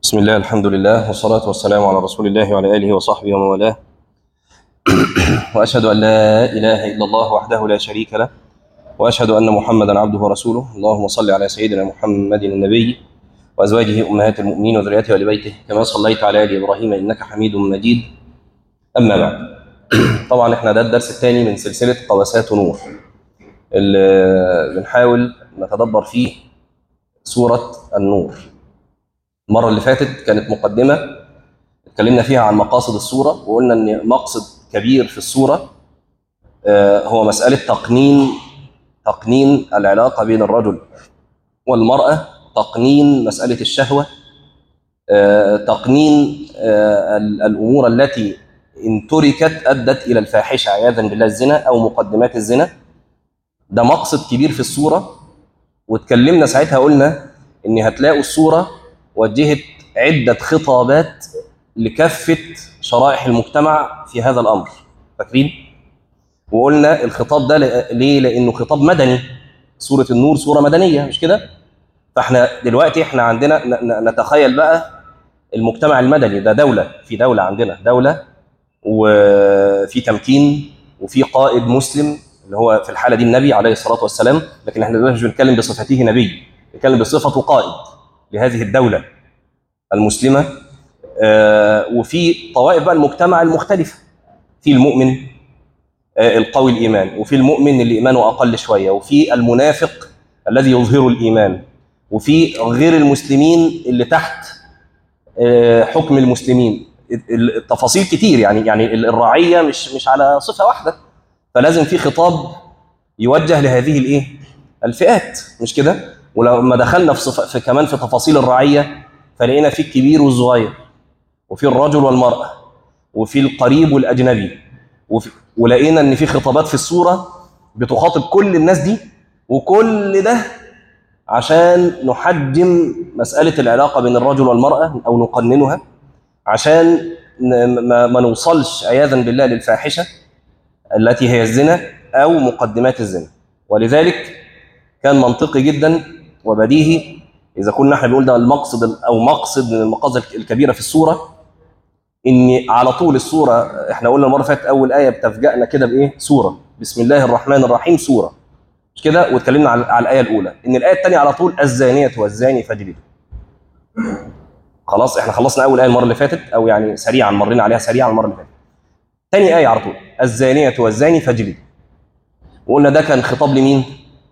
بسم الله الحمد لله والصلاة والسلام على رسول الله وعلى آله وصحبه ومن والاه وأشهد أن لا إله إلا الله وحده لا شريك له وأشهد أن محمدا عبده ورسوله اللهم صل على سيدنا محمد النبي وأزواجه أمهات المؤمنين وذريته وآل بيته كما صليت على آل إبراهيم إنك حميد مجيد أما بعد طبعا احنا ده الدرس الثاني من سلسلة قواسات نور اللي بنحاول نتدبر فيه سورة النور المرة اللي فاتت كانت مقدمة اتكلمنا فيها عن مقاصد السورة وقلنا ان مقصد كبير في السورة آه، هو مسألة تقنين تقنين العلاقة بين الرجل والمرأة تقنين مسألة الشهوة آه، تقنين آه، ال- الأمور التي إن تركت أدت إلى الفاحشة عياذا بالله الزنا أو مقدمات الزنا ده مقصد كبير في السورة واتكلمنا ساعتها قلنا إن هتلاقوا السورة وجهت عدة خطابات لكافة شرائح المجتمع في هذا الأمر فاكرين؟ وقلنا الخطاب ده ل- ليه؟ لأنه خطاب مدني سورة النور سورة مدنية مش كده؟ فاحنا دلوقتي احنا عندنا ن- ن- نتخيل بقى المجتمع المدني ده دولة في دولة عندنا دولة وفي تمكين وفي قائد مسلم اللي هو في الحالة دي النبي عليه الصلاة والسلام لكن احنا دلوقتي مش بنتكلم بصفته نبي بنتكلم بصفته قائد لهذه الدولة المسلمة آه، وفي طوائف بقى المجتمع المختلفة في المؤمن آه، القوي الإيمان وفي المؤمن اللي إيمانه أقل شوية وفي المنافق الذي يظهر الإيمان وفي غير المسلمين اللي تحت آه، حكم المسلمين ال- التفاصيل كتير يعني يعني ال- الرعية مش مش على صفة واحدة فلازم في خطاب يوجه لهذه الايه الفئات مش كده ولما دخلنا في, صف... في كمان في تفاصيل الرعية فلقينا في الكبير والصغير وفي الرجل والمرأة وفي القريب والأجنبي وفي... ولقينا ان في خطابات في السورة بتخاطب كل الناس دي وكل ده عشان نحجم مسألة العلاقة بين الرجل والمرأة أو نقننها عشان ن- ما, ما نوصلش عياذا بالله للفاحشة التي هي الزنا أو مقدمات الزنا ولذلك كان منطقي جدا وبديهي إذا كنا احنا بنقول ده المقصد ال- أو مقصد من المقاصد الكبيرة في السورة إن على طول السورة احنا قلنا المرة اللي فاتت أول آية بتفجأنا كده بإيه؟ سورة بسم الله الرحمن الرحيم سورة مش كده واتكلمنا على, على الآية الأولى إن الآية الثانية على طول الزانية والزاني فاجلدوا خلاص احنا خلصنا أول آية المرة اللي فاتت أو يعني سريعا مرينا عليها سريعا المرة اللي فاتت تاني آية على طول الزانية والزاني فاجلدوا وقلنا ده كان خطاب لمين؟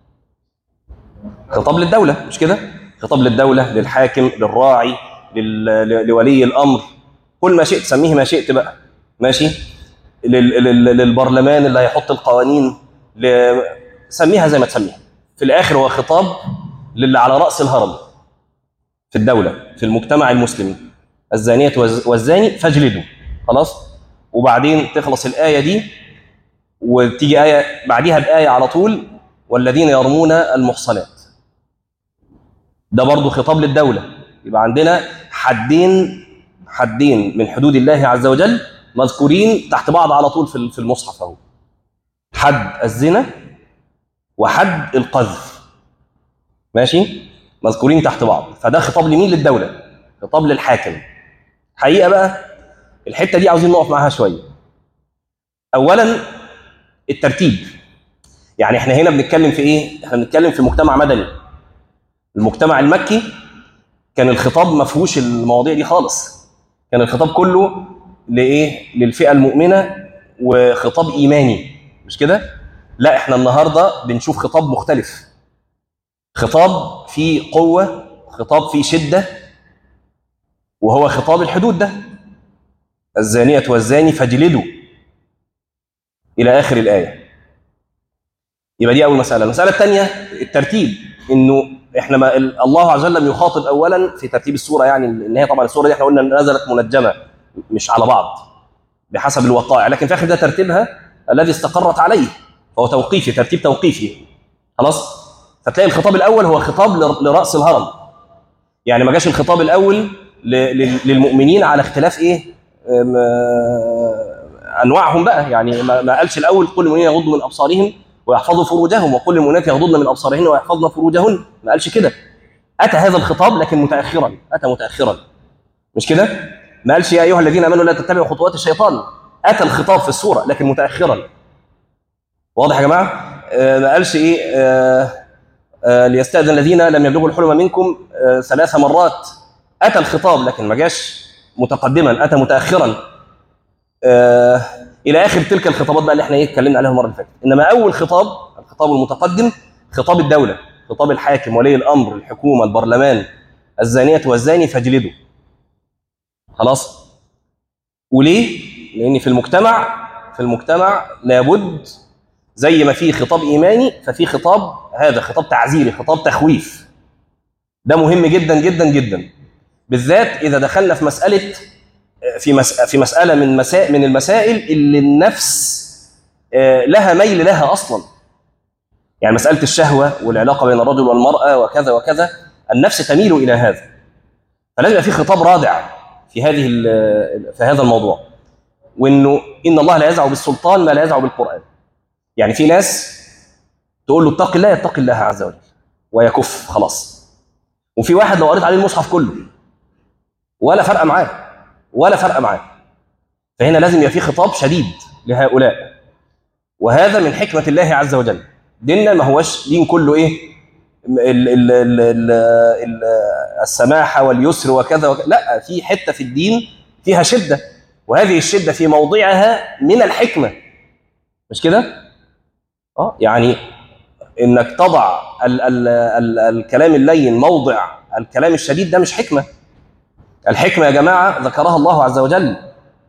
خطاب للدولة مش كده؟ خطاب للدولة للحاكم للراعي لل... ل- لولي الأمر كل ما شئت سميه ما شئت بقى ماشي؟ لل... لل... للبرلمان اللي هيحط القوانين ل... سميها زي ما تسميها في الآخر هو خطاب للي على رأس الهرم في الدولة في المجتمع المسلمي الزانية والز- والزاني فاجلدوا خلاص؟ وبعدين تخلص الآية دي وتيجي آية بعديها بآية على طول والذين يرمون المحصنات ده برضو خطاب للدولة يبقى عندنا حدين حدين من حدود الله عز وجل مذكورين تحت بعض على طول في في المصحف اهو حد الزنا وحد القذف ماشي مذكورين تحت بعض فده خطاب لمين للدولة خطاب للحاكم حقيقة بقى الحتة دي عاوزين نقف معاها شوية أولا الترتيب يعني احنا هنا بنتكلم في ايه احنا بنتكلم في مجتمع مدني المجتمع المكي كان الخطاب ما فيهوش المواضيع دي خالص كان الخطاب كله لايه للفئه المؤمنه وخطاب ايماني مش كده لا احنا النهارده بنشوف خطاب مختلف خطاب فيه قوه خطاب فيه شده وهو خطاب الحدود ده الزانيه والزاني فاجلدوا الى اخر الايه يبقى دي اول مساله المساله الثانيه الترتيب انه احنا ما ال- الله عز وجل لم يخاطب اولا في ترتيب السوره يعني ان هي طبعا السوره دي احنا قلنا نزلت منجمه مش على بعض بحسب الوقائع لكن في الاخر ده ترتيبها الذي استقرت عليه فهو توقيفي ترتيب توقيفي خلاص فتلاقي الخطاب الاول هو خطاب لر- لراس الهرم يعني ما جاش الخطاب الاول ل- لل- للمؤمنين على اختلاف ايه أم، آه، انواعهم بقى يعني ما ما قالش الاول كل المؤمنين يغضوا من ابصارهم ويحفظوا فروجهم وكل المؤمنات يغضضن من ابصارهن ويحفظن فروجهن ما قالش كده اتى هذا الخطاب لكن متاخرا اتى متاخرا مش كده ما قالش يا ايها الذين امنوا لا تتبعوا خطوات الشيطان اتى الخطاب في السوره لكن متاخرا واضح يا جماعه آه ما قالش ايه آه آه ليستاذن الذين لم يبلغوا الحلم منكم آه ثلاث مرات اتى الخطاب لكن ما جاش متقدما اتى متاخرا آه الى اخر تلك الخطابات بقى اللي احنا ايه اتكلمنا عليها المره اللي فاتت انما اول خطاب الخطاب المتقدم خطاب الدوله خطاب الحاكم ولي الامر الحكومه البرلمان الزانيه والزاني فاجلدوا خلاص وليه لان في المجتمع في المجتمع لابد زي ما في خطاب ايماني ففي خطاب هذا خطاب تعزيري خطاب تخويف ده مهم جدا جدا جدا بالذات اذا دخلنا في مساله في مس في مساله من مسائل من المسائل اللي النفس لها ميل لها اصلا يعني مساله الشهوه والعلاقه بين الرجل والمراه وكذا وكذا النفس تميل الى هذا فلازم يبقى في خطاب رادع في هذه في هذا الموضوع وانه ان الله لا يزع بالسلطان ما لا يزع بالقران يعني في ناس تقول له اتق الله يتقي الله عز وجل ويكف خلاص وفي واحد لو قريت عليه المصحف كله ولا فرق معاه ولا فرق معاه فهنا لازم يبقى في خطاب شديد لهؤلاء وهذا من حكمة الله عز وجل ديننا ما هوش دين كله ايه ال ال ال ال ال السماحة واليسر وكذا, وكذا لا في حتة في الدين فيها شدة وهذه الشدة في موضعها من الحكمة مش كده؟ اه يعني انك تضع ال ال ال الكلام اللين موضع الكلام الشديد ده مش حكمه الحكمه يا جماعه ذكرها الله عز وجل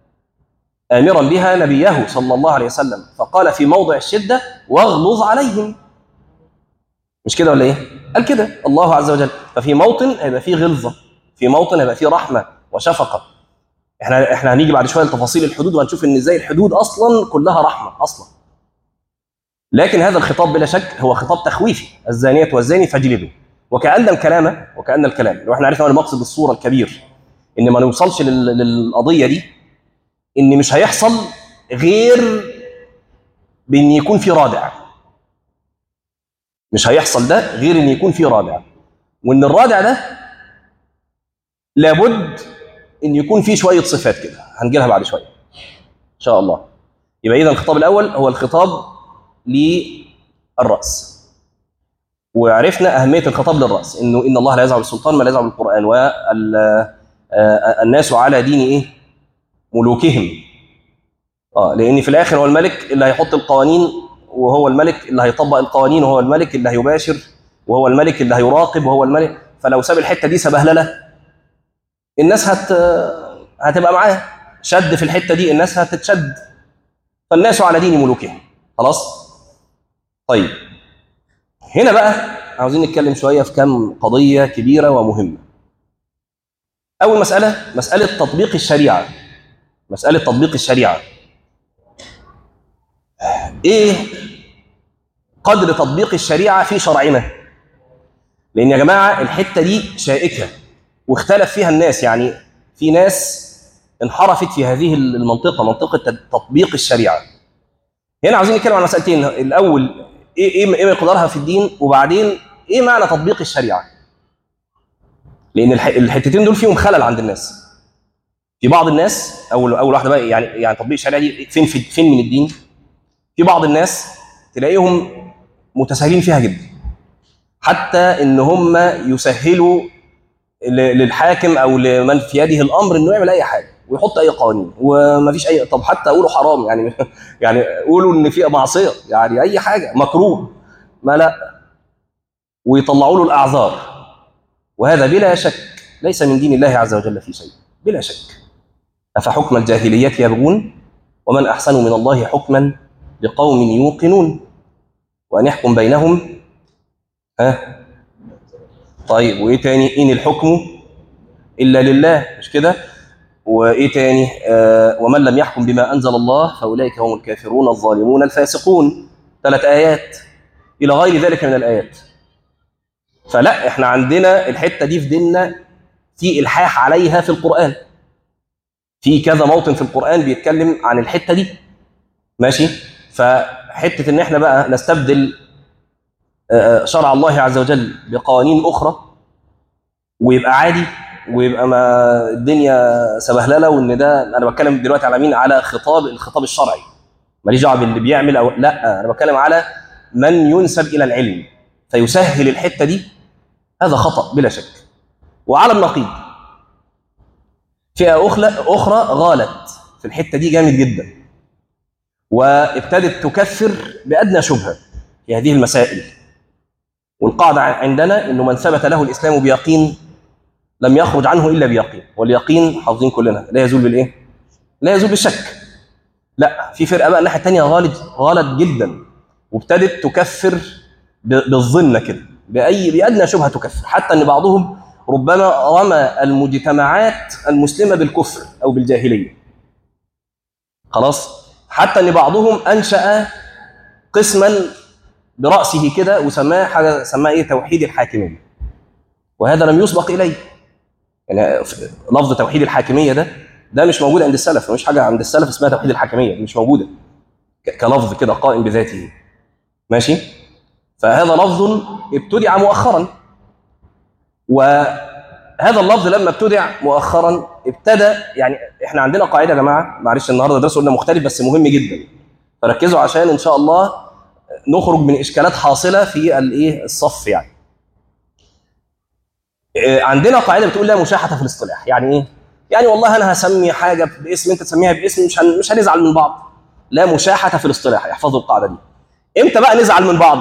امرا بها نبيه صلى الله عليه وسلم فقال في موضع الشده واغلظ عليهم مش كده ولا ايه قال كده الله عز وجل ففي موطن هيبقى فيه غلظه في موطن هيبقى فيه رحمه وشفقه احنا احنا هنيجي بعد شويه لتفاصيل الحدود وهنشوف ان ازاي الحدود اصلا كلها رحمه اصلا لكن هذا الخطاب بلا شك هو خطاب تخويفي الزانية والزاني فاجلدوا وكأن الكلام وكأن الكلام لو احنا عرفنا المقصد الصورة الكبير ان ما نوصلش للقضية دي ان مش هيحصل غير بان يكون في رادع مش هيحصل ده غير ان يكون في رادع وان الرادع ده لابد ان يكون فيه شوية صفات كده هنجيلها بعد شوية ان شاء الله يبقى اذا الخطاب الاول هو الخطاب للرأس وعرفنا أهمية الخطاب للرأس إنه إن الله لا يزع بالسلطان ما لا يزع بالقرآن والناس على دين إيه؟ ملوكهم آه لأن في الآخر هو الملك اللي هيحط القوانين وهو الملك اللي هيطبق القوانين وهو الملك اللي هيباشر وهو الملك اللي هيراقب وهو الملك فلو ساب الحتة دي سبهللة الناس هت هتبقى معاه شد في الحتة دي الناس هتتشد فالناس على دين ملوكهم خلاص طيب هنا بقى عاوزين نتكلم شويه في كم قضيه كبيره ومهمه اول مساله مساله تطبيق الشريعه مساله تطبيق الشريعه ايه قدر تطبيق الشريعه في شرعنا لان يا جماعه الحته دي شائكه واختلف فيها الناس يعني في ناس انحرفت في هذه المنطقه منطقه تطبيق الشريعه هنا عاوزين نتكلم عن مسألتين الأول إيه إيه إيه مقدارها في الدين وبعدين إيه معنى تطبيق الشريعة؟ لأن الحتتين دول فيهم خلل عند الناس. في بعض الناس أول أول واحدة بقى يعني يعني تطبيق الشريعة دي فين في فين من الدين؟ في بعض الناس تلاقيهم متساهلين فيها جدا. حتى إن هم يسهلوا للحاكم أو لمن في يده الأمر إنه يعمل أي حاجة. ويحط اي قوانين ومفيش اي طب حتى قولوا حرام يعني يعني قولوا ان في معصيه يعني اي حاجه مكروه ما لا ويطلعوا له الاعذار وهذا بلا شك ليس من دين الله عز وجل في شيء بلا شك افحكم الجاهليه يبغون ومن احسن من الله حكما لقوم يوقنون وان يحكم بينهم ها طيب وايه تاني ان الحكم الا لله مش كده وايه تاني آه ومن لم يحكم بما انزل الله فاولئك هم الكافرون الظالمون الفاسقون ثلاث ايات الى غير ذلك من الايات فلا احنا عندنا الحته دي في ديننا في الحاح عليها في القران في كذا موطن في القران بيتكلم عن الحته دي ماشي فحته ان احنا بقى نستبدل شرع الله عز وجل بقوانين اخرى ويبقى عادي ويبقى ما الدنيا سبهلله وان ده انا بتكلم دلوقتي على مين على خطاب الخطاب الشرعي ماليش دعوه باللي بيعمل او لا انا بتكلم على من ينسب الى العلم فيسهل الحته دي هذا خطا بلا شك وعلى النقيض فئه اخرى اخرى غالت في الحته دي جامد جدا وابتدت تكفر بادنى شبهه في هذه المسائل والقاعده عندنا انه من ثبت له الاسلام بيقين لم يخرج عنه الا بيقين واليقين حافظين كلنا لا يزول بالايه؟ لا يزول بالشك لا في فرقه بقى الناحيه الثانيه غالط غلط جدا وابتدت تكفر ب- بالظن كده باي بادنى شبهه تكفر حتى ان بعضهم ربما رمى المجتمعات المسلمه بالكفر او بالجاهليه خلاص حتى ان بعضهم انشا قسما براسه كده وسماه حاجه سماه ايه توحيد الحاكميه وهذا لم يسبق اليه يعني ف- لفظ توحيد الحاكميه ده ده مش موجود عند السلف مش حاجه عند السلف اسمها توحيد الحاكميه مش موجوده ك- كلفظ كده قائم بذاته ماشي فهذا لفظ ابتدع مؤخرا وهذا اللفظ لما ابتدع مؤخرا ابتدى يعني احنا عندنا قاعده يا جماعه معلش النهارده درس قلنا مختلف بس مهم جدا فركزوا عشان ان شاء الله نخرج من اشكالات حاصله في الايه الصف يعني إيه، عندنا قاعده بتقول لا مشاحه في الاصطلاح يعني ايه يعني والله انا هسمي حاجه باسم انت تسميها باسم مش هن... مش هنزعل من بعض لا مشاحه في الاصطلاح احفظوا القاعده دي امتى بقى نزعل من بعض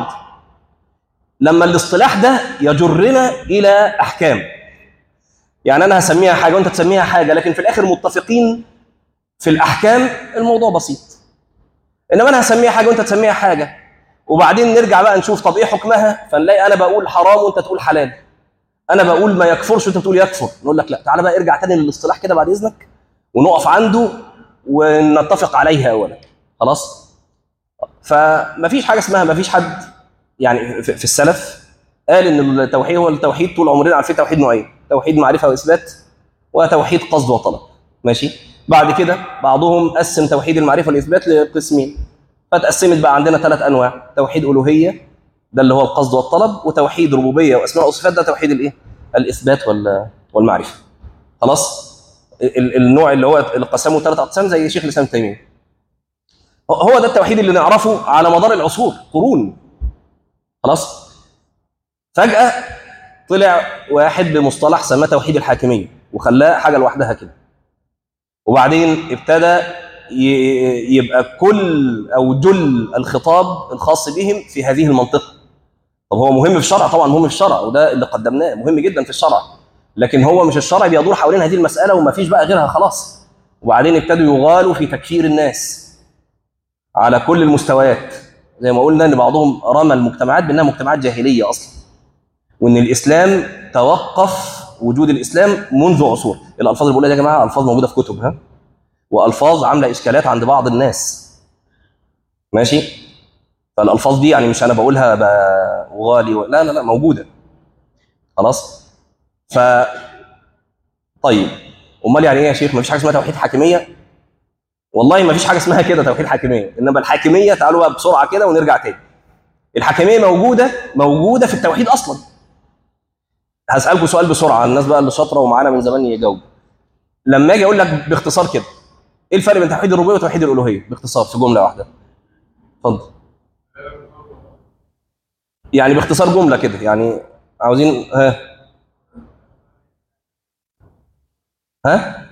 لما الاصطلاح ده يجرنا الى احكام يعني انا هسميها حاجه وانت تسميها حاجه لكن في الاخر متفقين في الاحكام الموضوع بسيط انما انا هسميها حاجه وانت تسميها حاجه وبعدين نرجع بقى نشوف طب ايه حكمها فنلاقي انا بقول حرام وانت تقول حلال انا بقول ما يكفرش وانت بتقول يكفر نقول لك لا تعالى بقى ارجع تاني للاصطلاح كده بعد اذنك ونقف عنده ونتفق عليها اولا خلاص فما فيش حاجه اسمها ما فيش حد يعني في في السلف قال ان التوحيد هو التوحيد طول عمرنا عارفين توحيد نوعين توحيد معرفه واثبات وتوحيد قصد وطلب ماشي بعد كده بعضهم قسم توحيد المعرفه والاثبات لقسمين فتقسمت بقى عندنا ثلاث انواع توحيد الوهيه ده اللي هو القصد والطلب وتوحيد ربوبيه واسماء وصفات ده توحيد الايه الاثبات وال- والمعرفه خلاص ال- ال- النوع اللي هو اللي قسمه ثلاث اقسام زي شيخ الاسلام تيميه هو ده التوحيد اللي نعرفه على مدار العصور قرون خلاص فجاه طلع واحد بمصطلح سماه توحيد الحاكميه وخلاه حاجه لوحدها كده وبعدين ابتدى ي- يبقى كل او جل الخطاب الخاص بهم في هذه المنطقه طب هو مهم في الشرع طبعا مهم في الشرع وده اللي قدمناه مهم جدا في الشرع لكن هو مش الشرع بيدور حوالين هذه المساله وما فيش بقى غيرها خلاص وبعدين ابتدوا يغالوا في تكفير الناس على كل المستويات زي ما قلنا ان بعضهم رمى المجتمعات بانها مجتمعات جاهليه اصلا وان الاسلام توقف وجود الاسلام منذ عصور الالفاظ اللي بقولها دي يا جماعه الفاظ موجوده في كتب ها والفاظ عامله اشكالات عند بعض الناس ماشي فالالفاظ دي يعني مش انا بقولها بغالي و... لا لا لا موجوده خلاص ف طيب امال يعني ايه يا شيخ ما فيش حاجه اسمها توحيد حاكميه والله ما فيش حاجه اسمها كده توحيد حاكميه انما الحاكميه تعالوا بقى بسرعه كده ونرجع تاني الحاكميه موجوده موجوده في التوحيد اصلا هسالكم سؤال بسرعه الناس بقى اللي شاطره ومعانا من زمان يجاوب لما اجي اقول لك باختصار كده ايه الفرق بين توحيد الربوبيه وتوحيد الالوهيه باختصار في جمله واحده اتفضل يعني باختصار جمله كده يعني عاوزين ها ها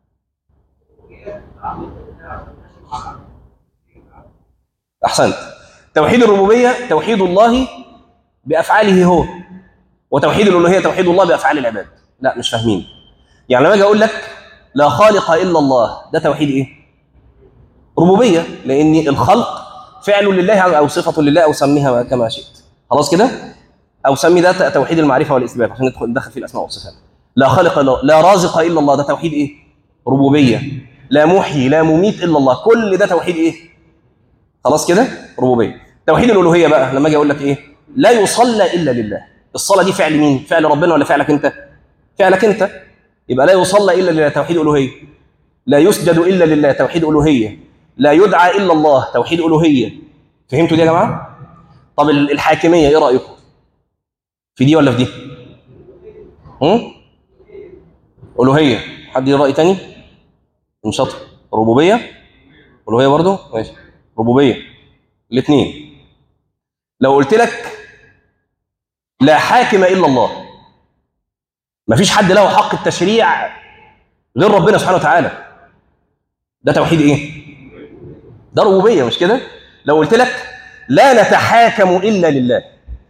احسنت توحيد الربوبيه توحيد الله بافعاله هو وتوحيد الالوهيه توحيد الله بافعال العباد لا مش فاهمين يعني لما اجي اقول لك لا خالق الا الله ده توحيد ايه ربوبيه لان الخلق فعل لله او صفه لله او سميها كما شئت خلاص كده او سمي ده توحيد المعرفه والاثبات عشان ندخل ندخل في الاسماء والصفات لا خالق الا لا رازق الا الله ده توحيد ايه ربوبيه لا محيي لا مميت الا الله كل ده توحيد ايه خلاص كده ربوبيه توحيد الالوهيه بقى لما اجي اقول لك ايه لا يصلى الا لله الصلاه دي فعل مين فعل ربنا ولا فعلك انت فعلك انت يبقى لا يصلى الا لله توحيد الوهيه لا يسجد الا لله توحيد الوهيه لا يدعى الا الله توحيد الوهيه فهمتوا دي يا جماعه طب الحاكميه ايه رايكم في دي ولا في دي هم؟ الوهيه حد ليه راي تاني انشطه ربوبيه الوهيه برضه ماشي ربوبيه الاثنين لو قلت لك لا حاكم الا الله مفيش حد له حق التشريع غير ربنا سبحانه وتعالى ده توحيد ايه ده ربوبيه مش كده لو قلت لك لا نتحاكم الا لله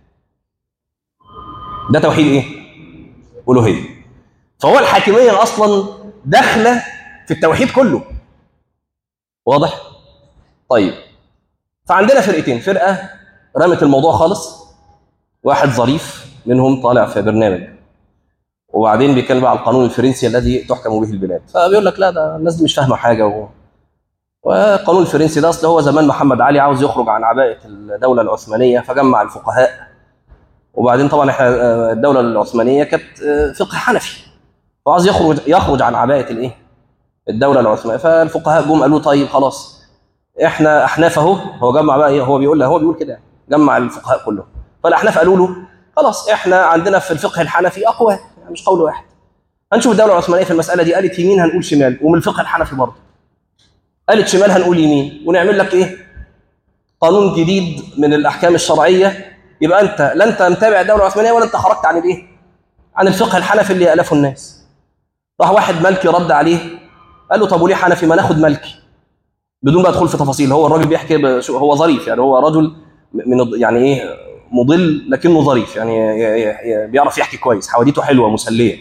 ده توحيد ايه الوهيه فهو الحاكميه اصلا داخله في التوحيد كله واضح طيب فعندنا فرقتين فرقه رمت الموضوع خالص واحد ظريف منهم طالع في برنامج وبعدين بيتكلم بقى على القانون الفرنسي الذي تحكم به البلاد فبيقول لك لا ده الناس دي مش فاهمه حاجه و... والقانون الفرنسي ده اصل هو زمان محمد علي عاوز يخرج عن عباءه الدوله العثمانيه فجمع الفقهاء وبعدين طبعا احنا آه، الدوله العثمانيه كانت آه، فقه حنفي فعاوز يخرج يخرج عن عباءه الايه؟ الدوله العثمانيه فالفقهاء جم قالوا طيب خلاص احنا احناف اهو هو جمع بقى ايه هو بيقول هو بيقول كده جمع الفقهاء كلهم فالاحناف قالوا له خلاص احنا عندنا في الفقه الحنفي اقوال يعني مش قول واحد هنشوف الدوله العثمانيه في المساله دي قالت يمين هنقول شمال ومن الفقه الحنفي برضه قالت شمال هنقول يمين ونعمل لك ايه قانون جديد من الاحكام الشرعيه يبقى انت لا انت متابع الدوله العثمانيه ولا انت خرجت عن الايه عن الفقه الحنفي اللي الفه الناس راح واحد ملكي رد عليه قال له طب وليه حنفي ما ناخد ملكي بدون بقى ادخل في تفاصيل هو الراجل بيحكي بشو- هو ظريف يعني هو رجل من الض- يعني ايه مضل لكنه ظريف يعني ي- ي- ي- بيعرف يحكي كويس حواديته حلوه مسليه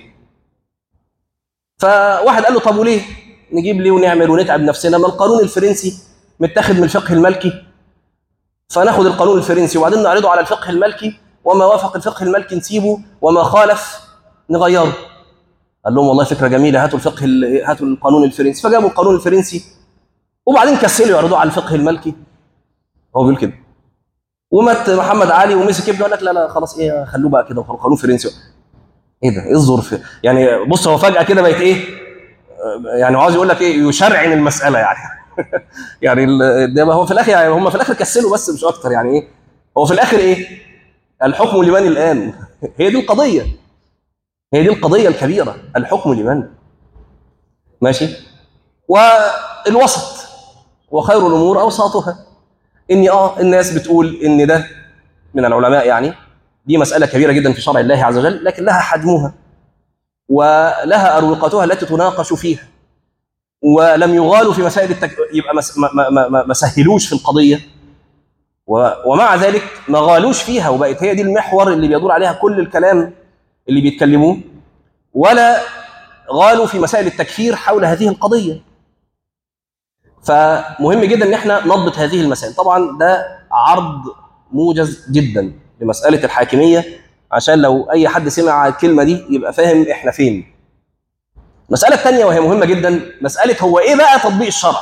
فواحد قال له طب وليه نجيب ليه ونعمل ونتعب نفسنا ما القانون الفرنسي متاخد من الفقه الملكي فناخد القانون الفرنسي وبعدين نعرضه على الفقه الملكي وما وافق الفقه الملكي نسيبه وما خالف نغيره قال لهم والله فكره جميله هاتوا الفقه ال- هاتوا القانون الفرنسي فجابوا القانون الفرنسي وبعدين كسلوا يعرضوه على الفقه الملكي هو بيقول كده ومات محمد علي ومسك ابنه قال لك لا لا خلاص ايه خلوه بقى كده وخلاص قانون فرنسي ايه ده ايه الظرف يعني بص هو فجاه كده بقت ايه آه، يعني عاوز يقول لك ايه يشرعن المساله يعني يعني ال- ده هو في الاخر يعني هم في الاخر كسلوا بس مش اكتر يعني ايه هو في الاخر ايه الحكم لمن الان هي دي القضيه هي دي القضيه الكبيره الحكم لمن ماشي والوسط وخير الامور اوساطها اني اه الناس بتقول ان ده من العلماء يعني دي مساله كبيره جدا في شرع الله عز وجل لكن لها حجمها ولها اروقتها التي تناقش فيها ولم يغالوا في مسائل التك... يبقى مس... ما, ما, ما, ما- ما سهلوش في القضيه و... ومع ذلك ما غالوش فيها وبقت هي دي المحور اللي بيدور عليها كل الكلام اللي بيتكلموه ولا غالوا في مسائل التكفير حول هذه القضيه فمهم جدا ان احنا نضبط هذه المسائل طبعا ده عرض موجز جدا لمساله الحاكميه عشان لو اي حد سمع الكلمه دي يبقى فاهم احنا فين المساله الثانيه وهي مهمه جدا مساله هو ايه بقى تطبيق الشرع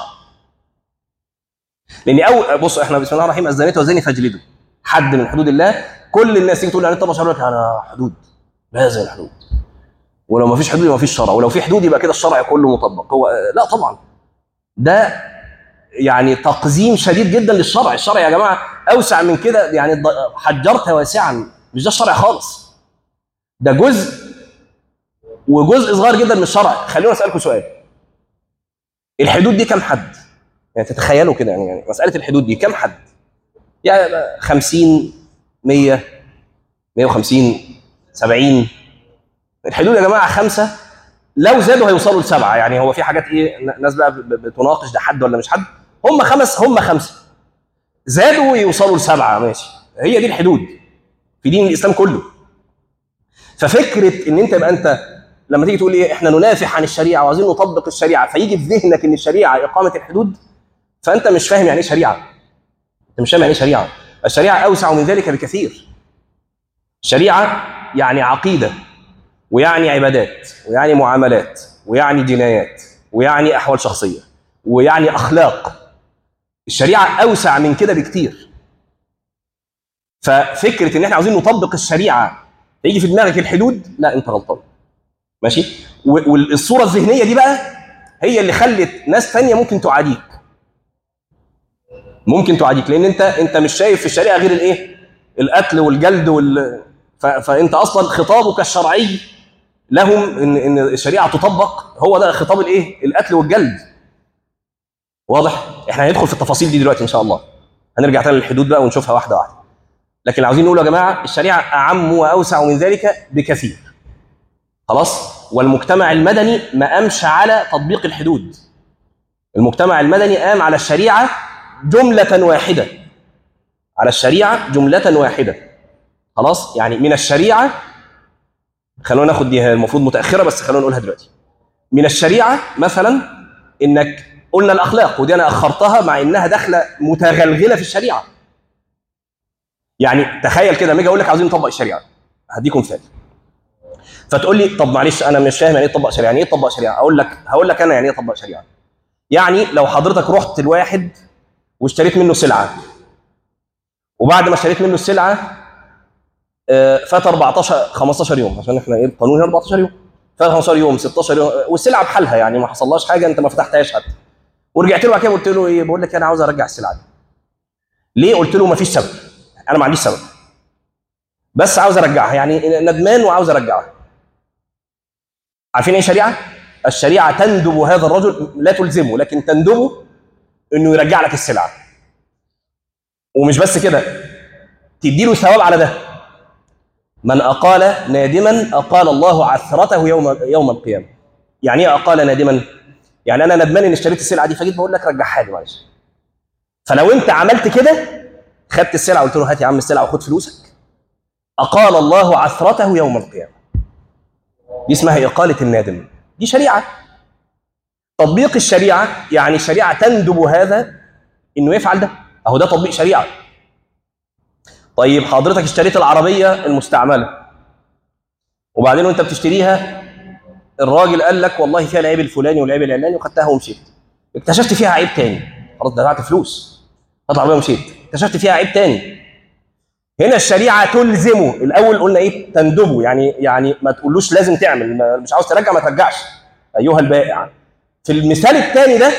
لان أو بص احنا بسم الله الرحمن الرحيم الزانيه والزاني فاجلدوا حد من حدود الله كل الناس تيجي تقول انا طب شرع لك انا حدود لازم الحدود ولو ما فيش حدود يبقى ما فيش شرع ولو في حدود يبقى كده الشرع كله مطبق هو لا طبعا ده يعني تقزيم شديد جدا للشرع الشرع يا جماعه اوسع من كده يعني ض- حجرت واسعا مش ده الشرع خالص ده جزء وجزء صغير جدا من الشرع خليني اسالكم سؤال الحدود دي كم حد يعني تتخيلوا كده يعني, يعني مساله الحدود دي كم حد يعني 50 100 150 70 الحدود يا جماعه خمسه لو زادوا هيوصلوا لسبعه يعني هو في حاجات ايه ن- ناس بقى ب- ب- بتناقش ده حد ولا مش حد هم خمس هم خمسه زادوا يوصلوا لسبعه ماشي هي دي الحدود في دين الاسلام كله ففكره ان انت يبقى انت لما تيجي تقول ايه احنا ننافح عن الشريعه وعايزين نطبق الشريعه فيجي في ذهنك ان الشريعه اقامه الحدود فانت مش فاهم يعني ايه شريعه انت مش فاهم يعني ايه شريعه الشريعه اوسع من ذلك بكثير الشريعه يعني عقيده ويعني عبادات ويعني معاملات ويعني جنايات ويعني احوال شخصيه ويعني اخلاق الشريعه اوسع من كده بكتير ففكره ان احنا عاوزين نطبق الشريعه يجي في دماغك الحدود لا انت غلطان ماشي و- والصوره الذهنيه دي بقى هي اللي خلت ناس تانية ممكن تعاديك ممكن تعاديك لان انت انت مش شايف في الشريعه غير الايه القتل والجلد وال ف... فانت اصلا خطابك الشرعي لهم ان ان الشريعه تطبق هو ده خطاب الايه القتل والجلد واضح احنا هندخل في التفاصيل دي دلوقتي ان شاء الله هنرجع تاني للحدود بقى ونشوفها واحده واحده لكن عاوزين نقول يا جماعه الشريعه اعم واوسع من ذلك بكثير خلاص والمجتمع المدني ما قامش على تطبيق الحدود المجتمع المدني قام على الشريعه جمله واحده على الشريعه جمله واحده خلاص يعني من الشريعه خلونا ناخد دي هي المفروض متاخره بس خلونا نقولها دلوقتي من الشريعه مثلا انك قلنا الاخلاق ودي انا اخرتها مع انها داخله متغلغله في الشريعه يعني تخيل كده لما اجي اقول لك عاوزين نطبق الشريعه هديكم مثال فتقول لي طب معلش انا مش فاهم يعني ايه تطبق شريعه يعني ايه تطبق شريعه اقول لك هقول لك انا يعني ايه تطبق شريعه يعني لو حضرتك رحت لواحد واشتريت منه سلعه وبعد ما اشتريت منه السلعه آه، فات 14 15 يوم عشان احنا ايه القانون 14 يوم فات 15 يوم 16 يوم والسلعه بحالها يعني ما حصلهاش حاجه انت ما فتحتهاش حتى ورجعت له بعد كده قلت له ايه بقول لك انا عاوز ارجع السلعه دي ليه قلت له ما فيش سبب انا ما عنديش سبب بس عاوز ارجعها يعني ندمان وعاوز ارجعها عارفين ايه شريعه الشريعه تندب هذا الرجل لا تلزمه لكن تندبه انه يرجع لك السلعه ومش بس كده تديله ثواب على ده من اقال نادما اقال الله عثرته يوم يوم القيامه يعني ايه اقال نادما يعني انا ندمان اني اشتريت السلعه دي فجيت بقول لك رجعها لي معلش فلو انت عملت كده خدت السلعه وقلت له هات يا عم السلعه وخد فلوسك اقال الله عثرته يوم القيامه دي اسمها اقاله النادم دي شريعه تطبيق الشريعه يعني الشريعه تندب هذا انه يفعل ده اهو ده تطبيق شريعه طيب حضرتك اشتريت العربيه المستعمله وبعدين وانت بتشتريها الراجل قال لك والله فيها العيب الفلاني والعيب العلاني وخدتها ومشيت اكتشفت فيها عيب تاني خلاص دفعت فلوس خدت العربيه ومشيت اكتشفت فيها عيب تاني هنا الشريعه تلزمه الاول قلنا ايه تندبه يعني يعني ما تقولوش لازم تعمل ما مش عاوز ترجع ما ترجعش ايها البائع في المثال الثاني ده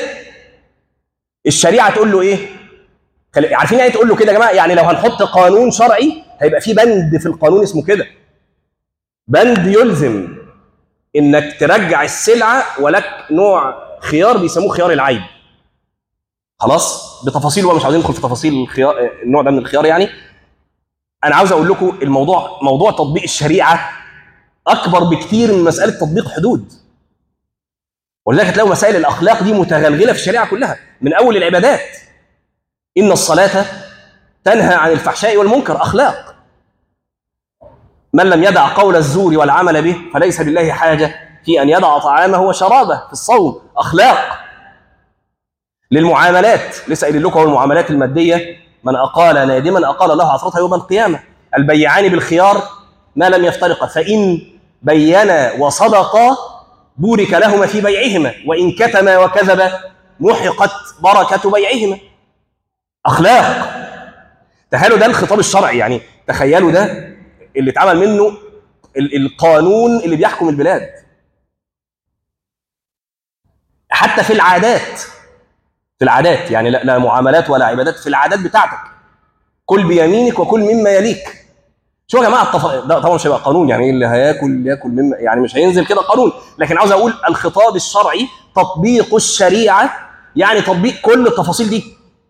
الشريعه تقول له ايه خل- عارفين يعني تقول له كده يا جماعه يعني لو هنحط قانون شرعي هيبقى في بند في القانون اسمه كده بند يلزم انك ترجع السلعه ولك نوع خيار بيسموه خيار العيب خلاص بتفاصيل بقى مش عاوزين ندخل في تفاصيل الخيار النوع ده من الخيار يعني انا عاوز اقول لكم الموضوع موضوع تطبيق الشريعه اكبر بكتير من مساله تطبيق حدود ولذلك هتلاقوا مسائل الاخلاق دي متغلغله في الشريعه كلها من اول العبادات ان الصلاه تنهى عن الفحشاء والمنكر اخلاق من لم يدع قول الزور والعمل به فليس بالله حاجه في ان يدع طعامه وشرابه في الصوم اخلاق للمعاملات لسه قايل لكم المعاملات الماديه من اقال نادما اقال الله عثرته يوم القيامه البيعان بالخيار ما لم يفترقا فان بينا وصدقا بورك لهما في بيعهما وان كتما وكذبا محقت بركه بيعهما اخلاق تخيلوا ده الخطاب الشرعي يعني تخيلوا ده اللي اتعمل منه ال- القانون اللي بيحكم البلاد حتى في العادات في العادات يعني لا, لا معاملات ولا عبادات في العادات بتاعتك كل بيمينك وكل مما يليك شو يا جماعه التف... ده طبعا مش هيبقى قانون يعني اللي هياكل ياكل مما يعني مش هينزل كده قانون لكن عاوز اقول الخطاب الشرعي تطبيق الشريعه يعني تطبيق كل التفاصيل دي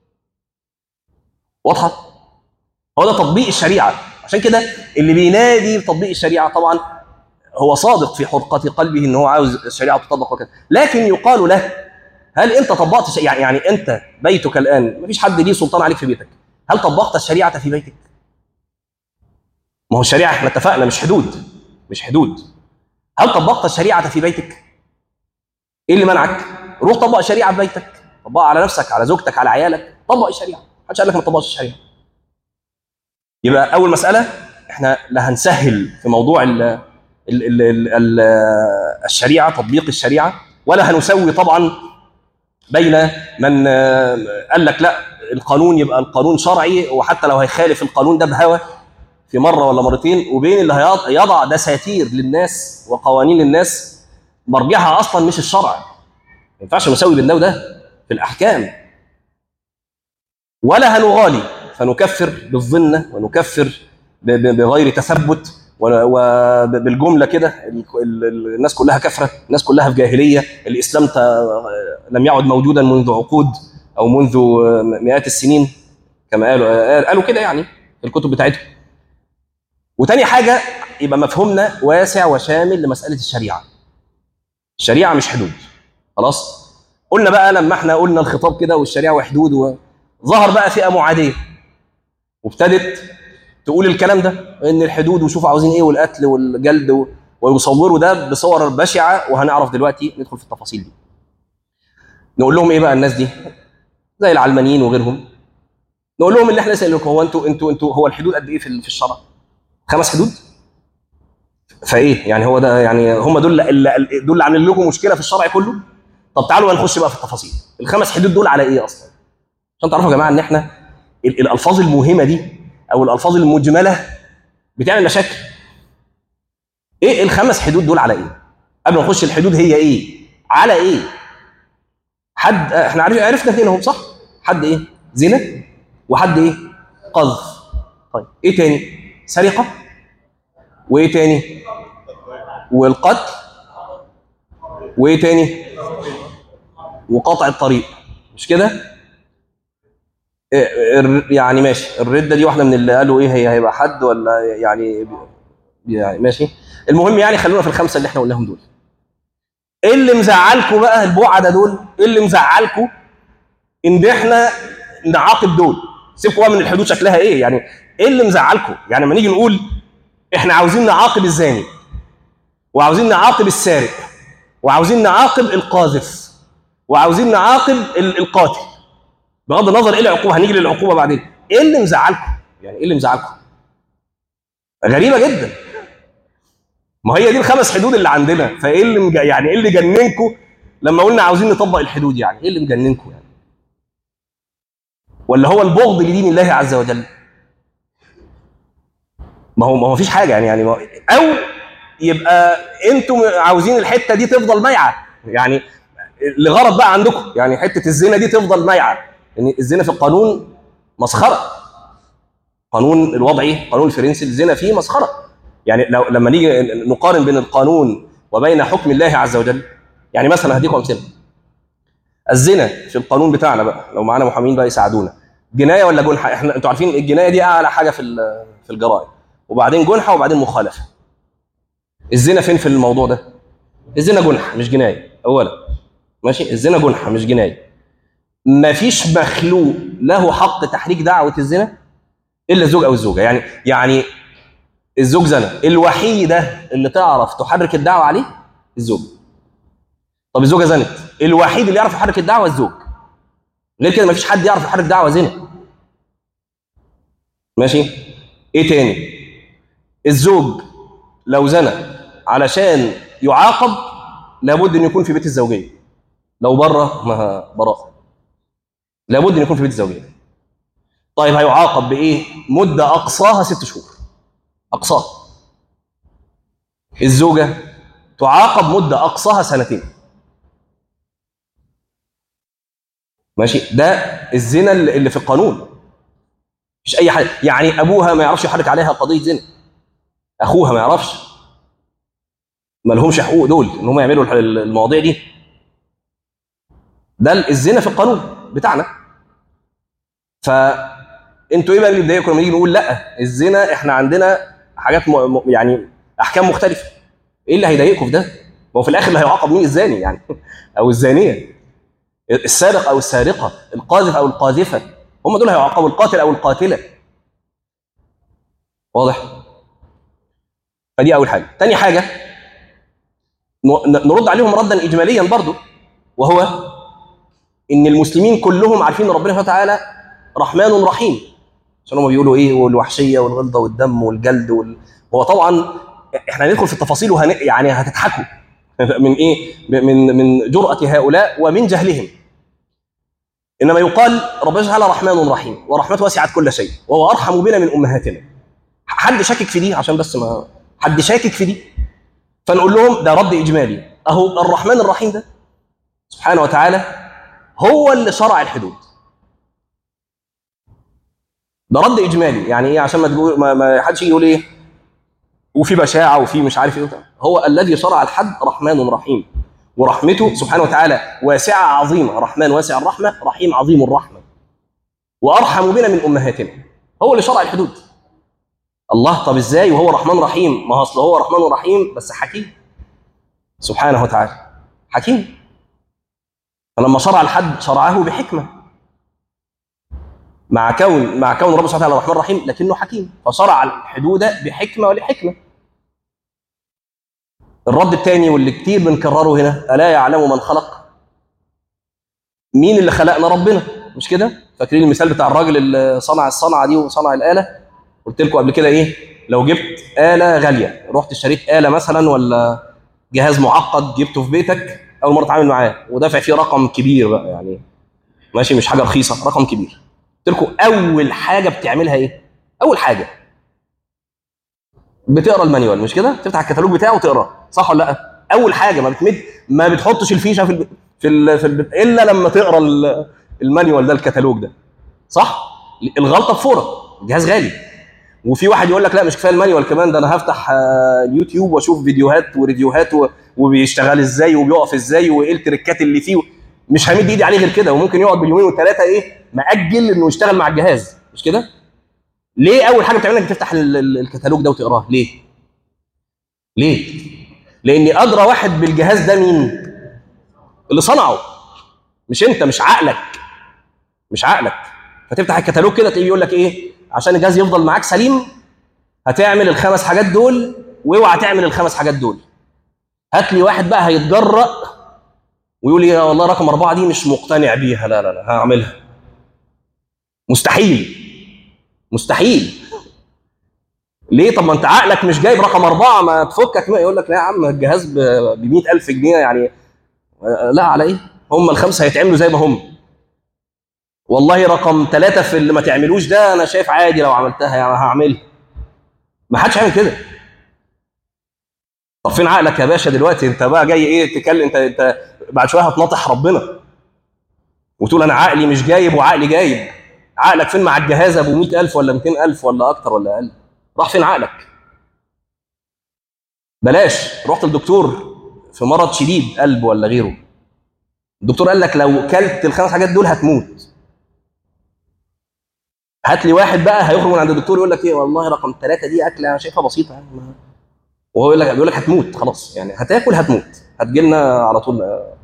واضحه هو ده تطبيق الشريعه عشان كده اللي بينادي بتطبيق الشريعه طبعا هو صادق في حرقه قلبه ان هو عاوز الشريعه تطبق وكذا لكن يقال له هل انت طبقت ش... يعني يعني انت بيتك الان مفيش حد ليه سلطان عليك في بيتك هل طبقت الشريعه في بيتك ما هو الشريعه احنا اتفقنا مش حدود مش حدود هل طبقت الشريعه في بيتك ايه اللي منعك روح طبق الشريعه في بيتك طبقها على نفسك على زوجتك على عيالك طبق الشريعه محدش قال لك ما تطبقش الشريعه يبقى اول مساله احنا لا هنسهل في موضوع ال ال ال ال ال الشريعه تطبيق الشريعه ولا هنسوي طبعا بين من آه، قال لك لا القانون يبقى القانون شرعي وحتى لو هيخالف القانون ده بهوى في مره ولا مرتين وبين اللي هيض- يضع دساتير للناس وقوانين للناس مرجعها اصلا مش الشرع ما ينفعش نسوي بين ده وده في الاحكام ولا هنغالي فنكفر بالظنه ونكفر ب- ب- بغير تثبت وبالجمله كده ال- ال- ال- الناس كلها كفره الناس كلها في جاهليه الاسلام ت- لم يعد موجودا منذ عقود او منذ مئات السنين كما قالوا قالوا كده يعني في الكتب بتاعتهم وتاني حاجه يبقى مفهومنا واسع وشامل لمساله الشريعه الشريعه مش حدود خلاص قلنا بقى لما احنا قلنا الخطاب كده والشريعه وحدود وظهر بقى فئه معاديه وابتدت تقول الكلام ده ان الحدود وشوفوا عاوزين ايه والقتل والجلد و- ويصوروا ده بصور بشعه وهنعرف دلوقتي ندخل في التفاصيل دي. نقول لهم ايه بقى الناس دي؟ زي العلمانيين وغيرهم. نقول لهم اللي احنا لسه قايلين لكم هو انتوا انتوا انتوا هو الحدود قد ايه في في الشرع؟ خمس حدود؟ فايه؟ يعني هو ده يعني هم دول اللي دول اللي عاملين لكم مشكله في الشرع كله؟ طب تعالوا بقى نخش بقى في التفاصيل. الخمس حدود دول على ايه اصلا؟ عشان تعرفوا يا جماعه ان احنا ال- الالفاظ الموهمه دي او الالفاظ المجمله بتعمل مشاكل ايه الخمس حدود دول على ايه قبل ما نخش الحدود هي ايه على ايه حد احنا عارف عرفنا اثنين اهم صح حد ايه زنا وحد ايه قذف طيب ايه تاني سرقه وايه تاني والقتل وايه تاني وقطع الطريق مش كده إيه، الر- يعني ماشي الردة دي واحدة من اللي قالوا ايه هي هيبقى حد ولا يعني يعني ماشي المهم يعني خلونا في الخمسة اللي احنا قلناهم دول ايه اللي مزعلكم بقى البعدة دول ايه اللي مزعلكم ان احنا نعاقب دول سيبكوا بقى من الحدود شكلها ايه يعني ايه اللي مزعلكم يعني لما نيجي نقول احنا عاوزين نعاقب الزاني وعاوزين نعاقب السارق وعاوزين نعاقب القاذف وعاوزين نعاقب ال- القاتل بغض النظر ايه العقوبه هنيجي للعقوبه بعدين ايه اللي مزعلكم يعني ايه اللي مزعلكم غريبه جدا ما هي دي الخمس حدود اللي عندنا فايه اللي مج... يعني ايه اللي جننكم لما قلنا عاوزين نطبق الحدود يعني ايه اللي مجننكم يعني ولا هو البغض لدين الله عز وجل ما هو ما هو فيش حاجه يعني يعني ما... او يبقى انتم عاوزين الحته دي تفضل مايعه يعني لغرض بقى عندكم يعني حته الزنا دي تفضل مايعه ان الزنا في القانون مسخره قانون الوضعي قانون الفرنسي الزنا فيه مسخره يعني لو لما نيجي نقارن بين القانون وبين حكم الله عز وجل يعني مثلا هديكم امثله الزنا في القانون بتاعنا بقى لو معانا محامين بقى يساعدونا جنايه ولا جنحه احنا انتوا عارفين الجنايه دي اعلى حاجه في ال- في الجرائم وبعدين جنحه وبعدين مخالفه الزنا فين في الموضوع ده الزنا جنحه مش جنايه اولا ماشي الزنا جنحه مش جنايه مفيش مخلوق له حق تحريك دعوه الزنا الا الزوج او الزوجه يعني يعني الزوج زنى الوحيده اللي تعرف تحرك الدعوه عليه الزوج طب الزوجه زنت الوحيد اللي يعرف يحرك الدعوه الزوج غير كده مفيش حد يعرف يحرك دعوه زنا ماشي ايه تاني الزوج لو زنى علشان يعاقب لابد ان يكون في بيت الزوجيه لو بره ما براءه لابد ان يكون في بيت الزوجيه طيب هيعاقب بايه مده اقصاها ست شهور اقصاها الزوجه تعاقب مده اقصاها سنتين ماشي ده الزنا اللي اللي في القانون مش اي حاجه يعني ابوها ما يعرفش يحرك عليها قضيه زنا اخوها ما يعرفش ما لهمش حقوق دول ان هم يعملوا الح- المواضيع دي ده الزنا في القانون بتاعنا فانتوا ايه بقى اللي بيضايقكم لما نيجي نقول لا الزنا احنا عندنا حاجات م... م- يعني احكام مختلفه ايه اللي هيضايقكم في ده؟ ما هو في الاخر اللي هيعاقب مين الزاني يعني او الزانيه السارق او السارقه القاذف او القاذفه هم دول هيعاقبوا القاتل او القاتله واضح فدي اول حاجه تاني حاجه ن- نرد عليهم ردا اجماليا برضو وهو ان المسلمين كلهم عارفين ان ربنا سبحانه وتعالى رحمن رحيم عشان هم بيقولوا ايه والوحشيه والغلظه والدم والجلد وال... هو طبعا احنا هندخل في التفاصيل وهن... يعني هتضحكوا من ايه من من جرأة هؤلاء ومن جهلهم انما يقال ربنا سبحانه وتعالى رحمن رحيم ورحمته وسعت كل شيء وهو ارحم بنا من امهاتنا حد شاكك في دي عشان بس ما حد شاكك في دي فنقول لهم ده رد اجمالي اهو الرحمن الرحيم ده سبحانه وتعالى هو اللي شرع الحدود ده رد اجمالي يعني ايه عشان ما تقول ما, ما حدش يجي يقول ايه وفي بشاعه وفي مش عارف ايه وبتاع. هو الذي شرع الحد رحمن رحيم ورحمته سبحانه وتعالى واسعه عظيمه رحمن واسع الرحمه رحيم عظيم الرحمه وارحم بنا من امهاتنا هو اللي شرع الحدود الله طب ازاي وهو رحمن رحيم ما هو اصل هو رحمن رحيم بس حكيم سبحانه وتعالى حكيم فلما شرع الحد شرعه بحكمه مع كون مع كون رب سبحانه وتعالى الرحمن الرحيم لكنه حكيم فشرع الحدود بحكمه ولحكمه الرد الثاني واللي كتير بنكرره هنا الا يعلم من خلق مين اللي خلقنا ربنا مش كده فاكرين المثال بتاع الراجل اللي صنع الصنعه دي وصنع الاله قلت لكم قبل كده ايه لو جبت اله غاليه رحت اشتريت اله مثلا ولا جهاز معقد جبته في بيتك اول مره تتعامل معاه ودافع فيه رقم كبير بقى يعني ماشي مش حاجه رخيصه رقم كبير قلت لكم اول حاجه بتعملها ايه اول حاجه بتقرا المانيوال مش كده تفتح الكتالوج بتاعه وتقرا صح ولا لا اول حاجه ما بتمد ما بتحطش الفيشه في الب... في ال... في الب... الا لما تقرا ال- المانيوال ده الكتالوج ده صح الغلطه بفوره الجهاز غالي وفي واحد يقول لك لا مش كفايه المانيوال كمان ده انا هفتح آه، اليوتيوب واشوف فيديوهات وريفيوهات و... وبيشتغل ازاي وبيقف ازاي وايه التريكات اللي فيه مش همد ايدي عليه غير كده وممكن يقعد باليومين والثلاثه ايه مأجل انه يشتغل مع الجهاز مش كده؟ ليه اول حاجه بتعملها انك تفتح ال- ال- الكتالوج ده وتقراه ليه؟ ليه؟ لان ادرى واحد بالجهاز ده مين؟ اللي صنعه مش انت مش عقلك مش عقلك فتفتح الكتالوج كده تلاقيه يقول لك ايه عشان الجهاز يفضل معاك سليم هتعمل الخمس حاجات دول واوعى تعمل الخمس حاجات دول هات لي واحد بقى هيتجرأ ويقول لي يا والله رقم أربعة دي مش مقتنع بيها لا لا لا هعملها مستحيل مستحيل ليه طب ما انت عقلك مش جايب رقم أربعة ما تفكك ما يقول لك لا يا عم الجهاز ب 100000 جنيه يعني آه، لا على ايه هم الخمسة هيتعملوا زي ما هم والله رقم ثلاثة في اللي ما تعملوش ده أنا شايف عادي لو عملتها يعني هعملها ما حدش هيعمل كده طب فين عقلك يا باشا دلوقتي انت بقى جاي ايه تتكلم انت انت بعد شويه هتناطح ربنا وتقول انا عقلي مش جايب وعقلي جايب عقلك فين مع الجهاز ابو 100000 ولا 200000 ولا اكتر ولا اقل راح فين عقلك بلاش رحت للدكتور في مرض شديد قلب ولا غيره الدكتور قال لك لو كلت الخمس حاجات دول هتموت هات لي واحد بقى هيخرج من عند الدكتور يقول لك ايه والله رقم ثلاثة دي اكله انا شايفها بسيطه يعني ما- وهو يقول لك بيقول لك هتموت خلاص يعني هتاكل هتموت هتجي لنا على طول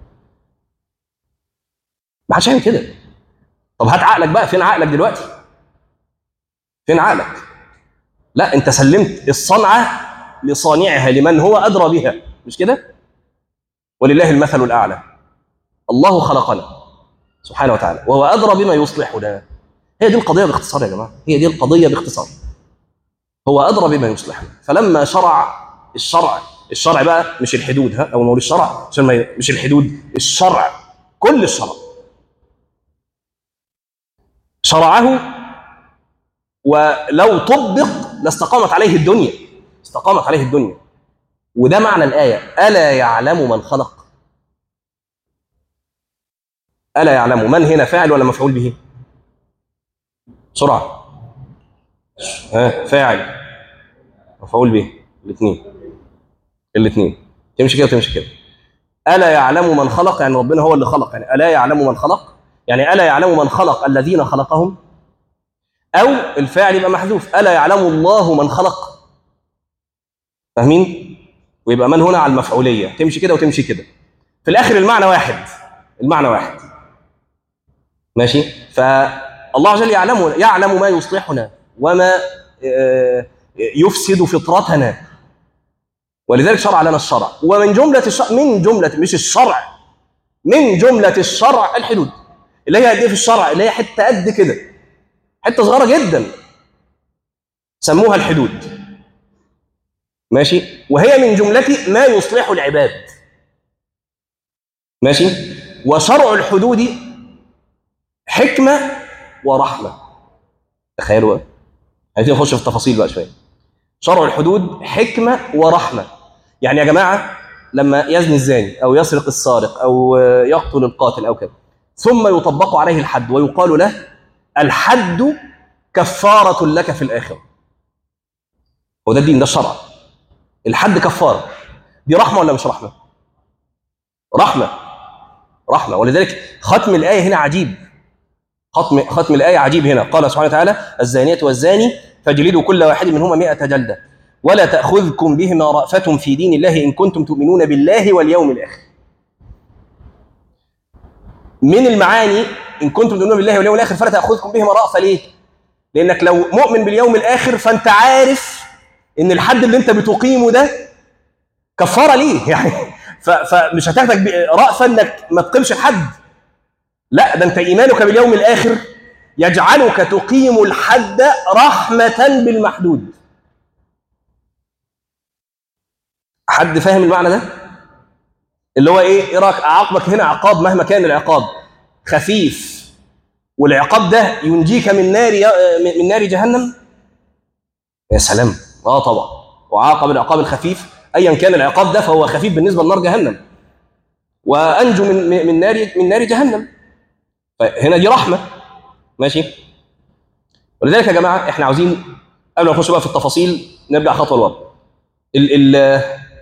ما حدش هيعمل كده طب هات عقلك بقى فين عقلك دلوقتي فين عقلك لا انت سلمت الصنعه لصانعها لمن هو ادرى بها مش كده ولله المثل الاعلى الله خلقنا سبحانه وتعالى وهو ادرى بما يصلحنا هي دي القضيه باختصار يا جماعه هي دي القضيه باختصار هو ادرى بما يصلحنا فلما شرع الشرع الشرع بقى مش الحدود ها او نقول الشرع عشان ما ي- مش الحدود الشرع كل الشرع شرعه ولو طبق لاستقامت عليه الدنيا استقامت عليه الدنيا وده معنى الآية ألا يعلم من خلق ألا يعلم من هنا فاعل ولا مفعول به بسرعة ها فاعل مفعول به الاثنين الاثنين تمشي كده وتمشي كده ألا يعلم من خلق يعني ربنا هو اللي خلق يعني ألا يعلم من خلق يعني ألا يعلم من خلق الذين خلقهم أو الفاعل يبقى محذوف ألا يعلم الله من خلق فاهمين؟ ويبقى من هنا على المفعولية تمشي كده وتمشي كده في الآخر المعنى واحد المعنى واحد ماشي فالله عز وجل يعلم يعلم ما يصلحنا وما آه، يفسد فطرتنا ولذلك شرع لنا الشرع ومن جملة الشرع من جملة مش الشرع من جملة الشرع الحدود اللي هي قد ايه في الشرع اللي هي حتة قد كده حتة صغيرة جدا سموها الحدود ماشي وهي من جملة ما يصلح العباد ماشي وشرع الحدود حكمة ورحمة تخيلوا بقى عايزين نخش في التفاصيل بقى شوية شرع الحدود حكمة ورحمة يعني يا جماعة لما يزني الزاني أو يسرق السارق أو يقتل القاتل أو كذا ثم يطبق عليه الحد ويقال له الحد كفارة لك في الآخرة هو ده الدين ده الشرع الحد كفاره دي رحمه ولا مش رحمه رحمه رحمه ولذلك ختم الايه هنا عجيب ختم ختم الايه عجيب هنا قال سبحانه وتعالى الزانيه والزاني فاجلدوا كل واحد منهما مئة جلده ولا تاخذكم بهما رافه في دين الله ان كنتم تؤمنون بالله واليوم الاخر من المعاني ان كنتم تؤمنون بالله واليوم الاخر فلا تاخذكم بهما رافه ليه لانك لو مؤمن باليوم الاخر فانت عارف ان الحد اللي انت بتقيمه ده كفاره ليه يعني ف- فمش هتاخدك ب- رأفة انك ما تقيمش الحد لا ده انت ايمانك باليوم الاخر يجعلك تقيم الحد رحمة بالمحدود حد فاهم المعنى ده اللي هو ايه ايه رايك اعاقبك هنا عقاب مهما كان العقاب خفيف والعقاب ده ينجيك من نار من نار جهنم يا سلام اه طبعا وعاقب العقاب الخفيف ايا كان العقاب ده فهو خفيف بالنسبه لنار جهنم وانجو من من نار من نار جهنم فهنا دي رحمه ماشي ولذلك يا جماعه احنا عاوزين قبل ما نخش بقى في التفاصيل نرجع خطوه لورا ال ال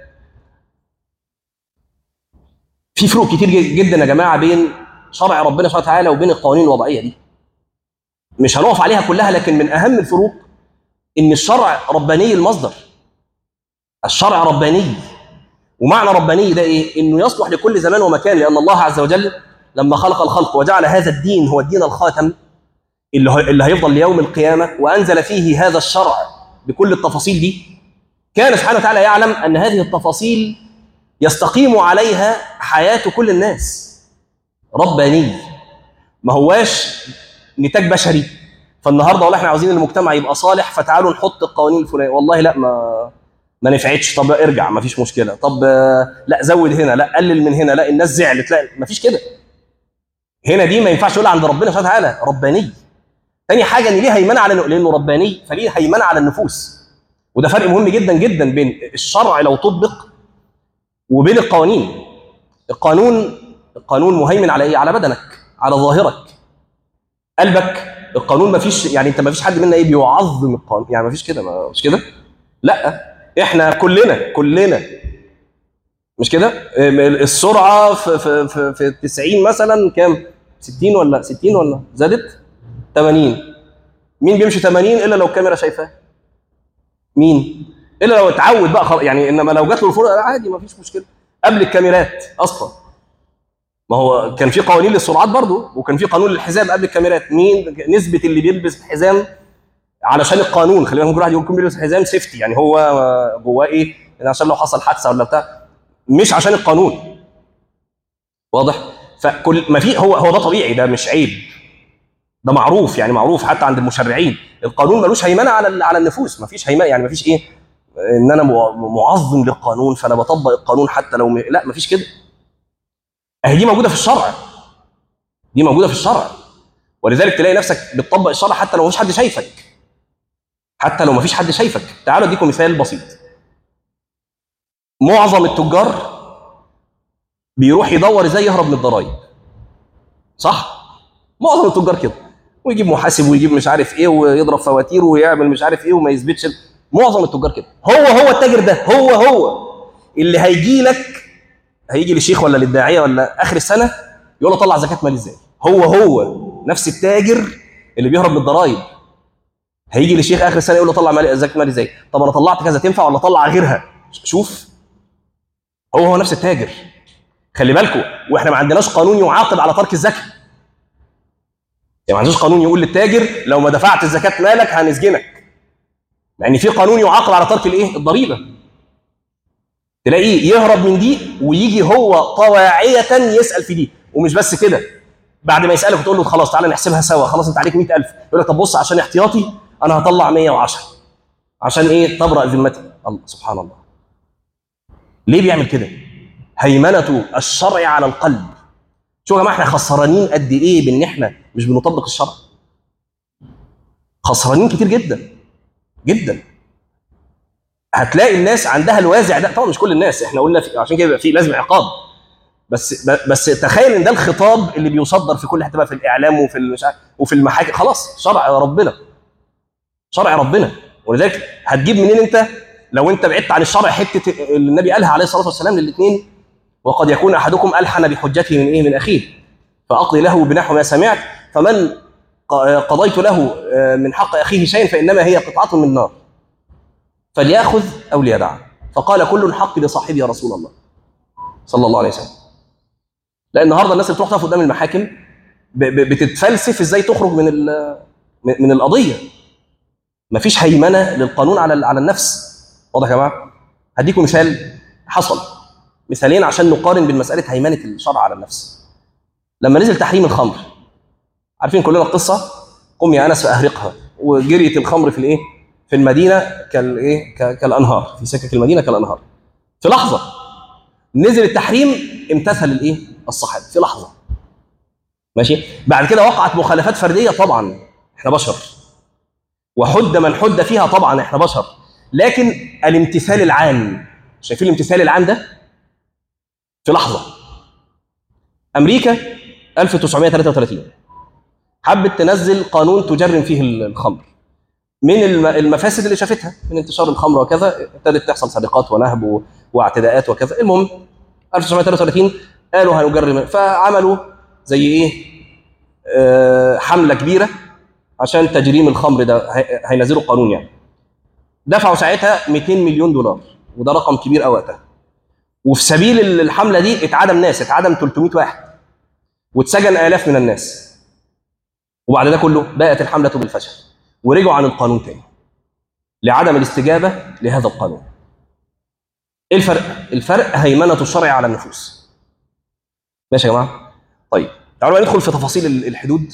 في فروق كتير جدا يا جماعه بين شرع ربنا سبحانه وتعالى وبين القوانين الوضعيه دي مش هنقف عليها كلها لكن من اهم الفروق ان الشرع رباني المصدر الشرع رباني ومعنى رباني ده ايه انه يصلح لكل زمان ومكان لان الله عز وجل لما خلق الخلق وجعل هذا الدين هو الدين الخاتم اللي هو- اللي هيفضل ليوم القيامه وانزل فيه هذا الشرع بكل التفاصيل دي كان سبحانه وتعالى يعلم ان هذه التفاصيل يستقيم عليها حياه كل الناس رباني ما هواش نتاج بشري فالنهارده والله احنا عاوزين المجتمع يبقى صالح فتعالوا نحط القوانين الفلانيه والله لا ما ما نفعتش طب ارجع ما فيش مشكله طب آه، لا زود هنا لا قلل من هنا لا الناس زعلت لا ما فيش كده هنا دي ما ينفعش يقول عند ربنا سبحانه وتعالى رباني تاني حاجه ان ليه هيمنه على لانه رباني فليه هيمنه على النفوس وده فرق مهم جدا جدا بين الشرع لو طبق وبين القوانين القانون القانون مهيمن على ايه على بدنك على ظاهرك قلبك القانون ما فيش يعني انت ما فيش حد منا ايه بيعظم القانون يعني ما فيش كده ما مش كده لا احنا كلنا كلنا مش كده السرعه في في في, في 90 مثلا كام 60 ولا 60 ولا زادت 80 مين بيمشي 80 الا لو الكاميرا شايفاه مين الا لو اتعود بقى خلاص يعني انما لو جات له الفرصه عادي ما فيش مشكله قبل الكاميرات اصلا ما هو كان في قوانين للسرعات برضو وكان في قانون للحزام قبل الكاميرات مين نسبه اللي بيلبس الحزام علشان القانون خلي بالك كل واحد يكون بيلبس حزام سيفتي يعني هو جواه ايه يعني عشان لو حصل حادثه ولا بتاع مش عشان القانون واضح فكل ما في هو هو ده طبيعي ده مش عيب ده معروف يعني معروف حتى عند المشرعين القانون ملوش هيمنه على على النفوس ما فيش هيمنه يعني ما فيش ايه ان انا معظم للقانون فانا بطبق القانون حتى لو م... لا ما فيش كده اهي دي موجوده في الشرع دي موجوده في الشرع ولذلك تلاقي نفسك بتطبق الشرع حتى لو مفيش حد شايفك حتى لو مفيش حد شايفك تعالوا اديكم مثال بسيط معظم التجار بيروح يدور ازاي يهرب من الضرايب صح معظم التجار كده ويجيب محاسب ويجيب مش عارف ايه ويضرب فواتير ويعمل مش عارف ايه وما يثبتش معظم التجار كده هو هو التاجر ده هو هو اللي هيجي لك هيجي للشيخ ولا للداعيه ولا اخر السنه يقول له طلع زكاه مال ازاي هو هو نفس التاجر اللي بيهرب من الضرايب هيجي للشيخ اخر السنه يقول له طلع مال زكاه مال ازاي طب انا طلعت كذا تنفع ولا اطلع غيرها شوف هو هو نفس التاجر خلي بالكم واحنا ما عندناش قانون يعاقب على ترك الزكاه يعني ما عندناش قانون يقول للتاجر لو ما دفعت زكاه مالك هنسجنك مع ان في قانون يعاقب على ترك الايه الضريبه تلاقيه يهرب من دي ويجي هو طواعية يسأل في دي ومش بس كده بعد ما يسألك وتقول له خلاص تعالى نحسبها سوا خلاص انت عليك 100000 يقول لك طب بص عشان احتياطي انا هطلع 110 عشان ايه تبرأ ذمتي الله سبحان الله ليه بيعمل كده هيمنة الشرع على القلب شوفوا يا جماعه احنا خسرانين قد ايه بان احنا مش بنطبق الشرع خسرانين كتير جدا جدا هتلاقي الناس عندها الوازع ده طبعا مش كل الناس احنا قلنا في عشان كده في لازم عقاب بس بس تخيل ان ده الخطاب اللي بيصدر في كل حته بقى في الاعلام وفي المش وفي المحاكم خلاص شرع ربنا شرع ربنا ولذلك هتجيب منين انت لو انت بعدت عن الشرع حته اللي النبي قالها عليه الصلاه والسلام للاثنين وقد يكون احدكم الحن بحجته من ايه من اخيه فاقضي له بنحو ما سمعت فمن ق- قضيت له آه، من حق اخيه شيء فانما هي قطعه من نار فليأخذ او ليدع فقال كل حق لصاحبه يا رسول الله صلى الله عليه وسلم لا النهارده الناس اللي بتروح تقف قدام المحاكم ب- ب- بتتفلسف ازاي تخرج من ال- من من القضيه مفيش هيمنه للقانون على ال- على النفس واضح يا جماعه هديكم مثال حصل مثالين عشان نقارن بين مساله هيمنه الشرع على النفس لما نزل تحريم الخمر عارفين كلنا القصه قم يا انس فاهرقها وجريت الخمر في الايه في المدينه كالايه ك- كالانهار في سكك المدينه كالانهار في لحظه نزل التحريم امتثل الايه الصحابه في لحظه ماشي بعد كده وقعت مخالفات فرديه طبعا احنا بشر وحد من حد فيها طبعا احنا بشر لكن الامتثال العام شايفين الامتثال العام ده في لحظه امريكا 1933 حبت تنزل قانون تجرم فيه الخمر من الم- المفاسد اللي شافتها من انتشار الخمر وكذا ابتدت تحصل سرقات ونهب و- واعتداءات وكذا المهم 1933 قالوا هنجرم فعملوا زي ايه آه، حمله كبيره عشان تجريم الخمر ده هي- هينزلوا قانون يعني دفعوا ساعتها 200 مليون دولار وده رقم كبير قوي وقتها وفي سبيل ال- الحمله دي اتعدم ناس اتعدم 300 واحد واتسجن الاف من الناس وبعد ده كله باءت الحمله بالفشل ورجعوا عن القانون تاني لعدم الاستجابه لهذا القانون ايه الفرق الفرق هيمنه الشرع على النفوس ماشي يا جماعه طيب تعالوا بقى ندخل في تفاصيل ال- الحدود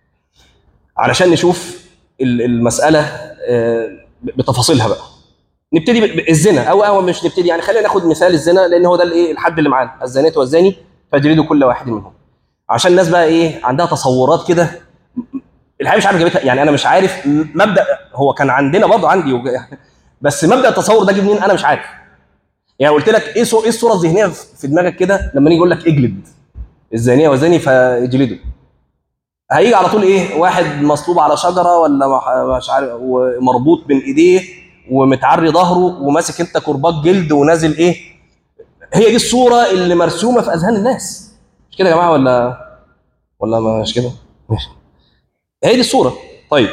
علشان نشوف ال- المساله آه، بتفاصيلها بقى نبتدي ب- بالزنا او او مش نبتدي يعني خلينا ناخد مثال الزنا لان هو ده الايه الحد اللي معانا الزانيه والزاني فاجلدوا كل واحد منهم عشان الناس بقى ايه عندها تصورات كده الحقيقه مش عارف جابتها يعني انا مش عارف م- مبدا هو كان عندنا برضه عندي وج- بس مبدا التصور ده جه منين انا مش عارف يعني قلت لك ايه صو- ايه الصوره الذهنيه في دماغك كده لما نيجي يقول لك اجلد الزانيه والزاني فاجلده هيجي على طول ايه واحد مصلوب على شجره ولا مح- مش عارف ومربوط بين ايديه ومتعري ظهره وماسك انت كرباج جلد ونازل ايه هي دي الصوره اللي مرسومه في اذهان الناس مش كده يا جماعه ولا ولا مش كده ماشي هي دي الصوره طيب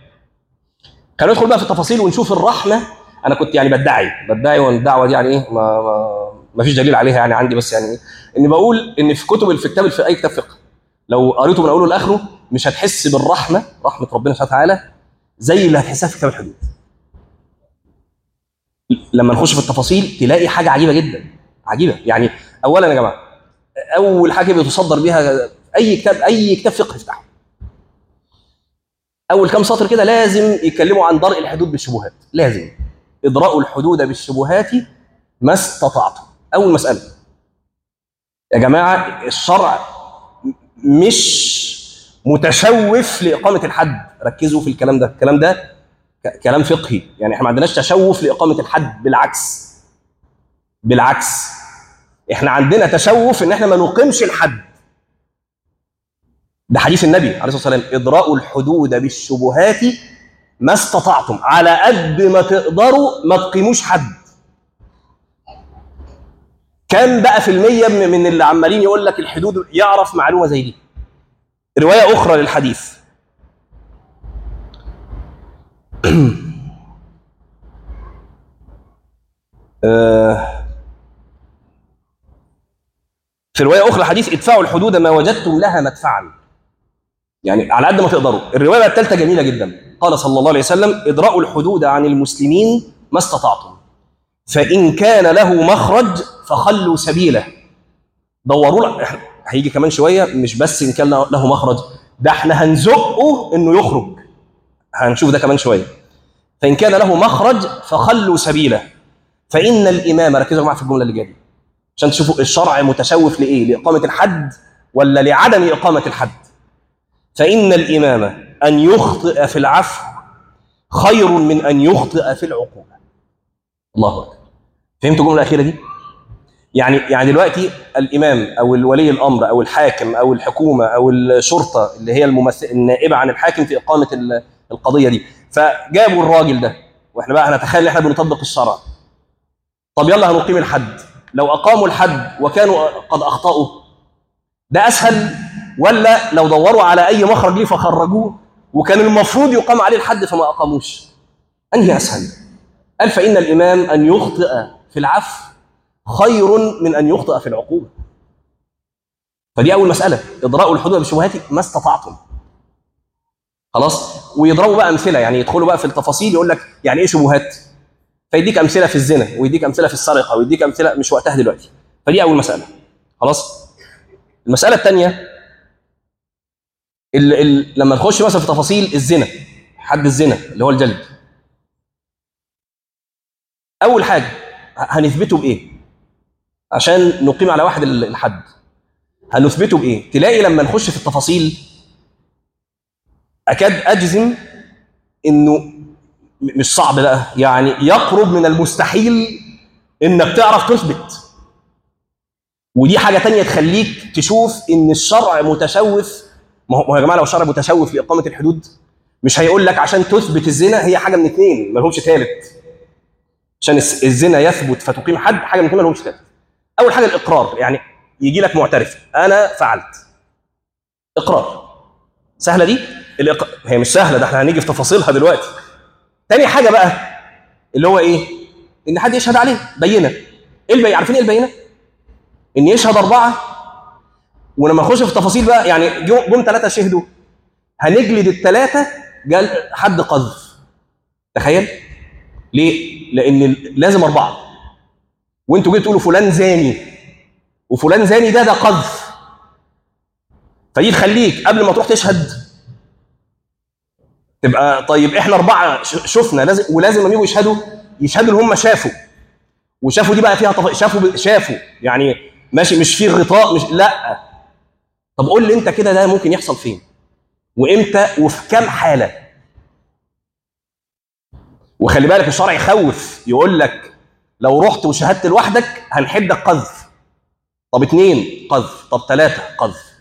خلينا ندخل بقى في التفاصيل ونشوف الرحمه انا كنت يعني بدعي بدعي والدعوه دي يعني ايه ما ما, ما فيش دليل عليها يعني عندي بس يعني ايه اني بقول ان في كتب في كتاب في اي كتاب فقه لو قريته من اوله لاخره مش هتحس بالرحمه رحمه ربنا سبحانه وتعالى زي اللي هتحسها في كتاب الحدود لما نخش في التفاصيل تلاقي حاجه عجيبه جدا عجيبه يعني اولا يا جماعه اول حاجه بيتصدر بيها اي كتاب اي كتاب فقه افتحه اول كام سطر كده لازم يتكلموا عن درء الحدود بالشبهات لازم ادراء الحدود بالشبهات ما استطعتم اول مساله يا جماعه الشرع مش متشوف لاقامه الحد ركزوا في الكلام ده الكلام ده ك- كلام فقهي يعني احنا ما عندناش تشوف لاقامه الحد بالعكس بالعكس احنا عندنا تشوف ان احنا ما نقيمش الحد ده حديث النبي عليه الصلاه والسلام ادراء الحدود بالشبهات ما استطعتم على قد ما تقدروا ما تقيموش حد كام بقى في المية من من اللي عمالين يقول لك الحدود يعرف معلومة زي دي رواية أخرى للحديث آه، في رواية أخرى حديث ادفعوا الحدود ما وجدتم لها مدفعا يعني على قد ما تقدروا الرواية بقى الثالثة جميلة جدا قال صلى الله عليه وسلم ادرأوا الحدود عن المسلمين ما استطعتم فإن كان له مخرج فخلوا سبيله دوروا له إحنا- هيجي كمان شوية مش بس إن كان له مخرج ده احنا هنزقه إنه يخرج هنشوف ده كمان شوية فإن كان له مخرج فخلوا سبيله فإن الإمام ركزوا يا جماعة في الجملة اللي جاية دي عشان تشوفوا الشرع متشوف لإيه لإقامة الحد ولا لعدم إقامة الحد فإن الإمام أن يخطئ في العفو خير من أن يخطئ في العقوبة الله أكبر فهمتوا الجملة الأخيرة دي؟ يعني يعني دلوقتي الإمام أو الولي الأمر أو الحاكم أو الحكومة أو الشرطة اللي هي الممثل النائبة عن الحاكم في إقامة ال- القضية دي فجابوا الراجل ده واحنا بقى هنتخيل ان احنا بنطبق الشرع طب يلا هنقيم الحد لو اقاموا الحد وكانوا قد اخطاوا ده اسهل ولا لو دوروا على اي مخرج ليه فخرجوه وكان المفروض يقام عليه الحد فما اقاموش انهي اسهل قال فان الامام ان يخطئ في العفو خير من ان يخطئ في العقوبه فدي اول مساله اضراء الحدود بالشبهات ما استطعتم خلاص ويضربوا بقى امثله يعني يدخلوا بقى في التفاصيل يقول لك يعني ايه شبهات فيديك امثله في الزنا ويديك امثله في السرقه ويديك امثله مش وقتها دلوقتي فدي اول مساله خلاص المساله الثانيه ال ال لما نخش مثلا في تفاصيل الزنا حد الزنا اللي هو الجلد اول حاجه هنثبته بايه عشان نقيم على واحد الحد هنثبته بايه تلاقي لما نخش في التفاصيل اكاد اجزم انه م- مش صعب بقى يعني يقرب من المستحيل انك تعرف تثبت ودي حاجه تانية تخليك تشوف ان الشرع متشوف ما هو ما هو يا جماعه لو الشرع متشوف لاقامه الحدود مش هيقول لك عشان تثبت الزنا هي حاجه من اثنين ما لهمش ثالث عشان الس- الزنا يثبت فتقيم حد حاجه من اثنين ما لهمش ثالث اول حاجه الاقرار يعني يجي لك معترف انا فعلت اقرار سهله دي الإق... هي مش سهله ده احنا هنيجي في تفاصيلها دلوقتي تاني حاجه بقى اللي هو ايه ان حد يشهد عليه بينه ايه البينه عارفين ايه البينه ان يشهد اربعه ولما نخش في التفاصيل بقى يعني جو- جم ثلاثه شهدوا هنجلد الثلاثه قال حد قذف تخيل ليه لان ال- لازم اربعه وانتوا جيتوا تقولوا فلان زاني وفلان زاني ده ده قذف فدي تخليك قبل ما تروح تشهد تبقى طيب احنا اربعه ش- شفنا لازم ولازم لما يجوا يشهدوا يشهدوا ان هم شافوا وشافوا دي بقى فيها طف... شافوا ب... شافوا يعني ماشي مش في غطاء مش لا طب قول لي انت كده ده ممكن يحصل فين وامتى وفي كام حاله وخلي بالك الشرع يخوف يقول لك لو رحت وشهدت لوحدك هنحدك قذف طب اتنين قذف طب ثلاثة قذف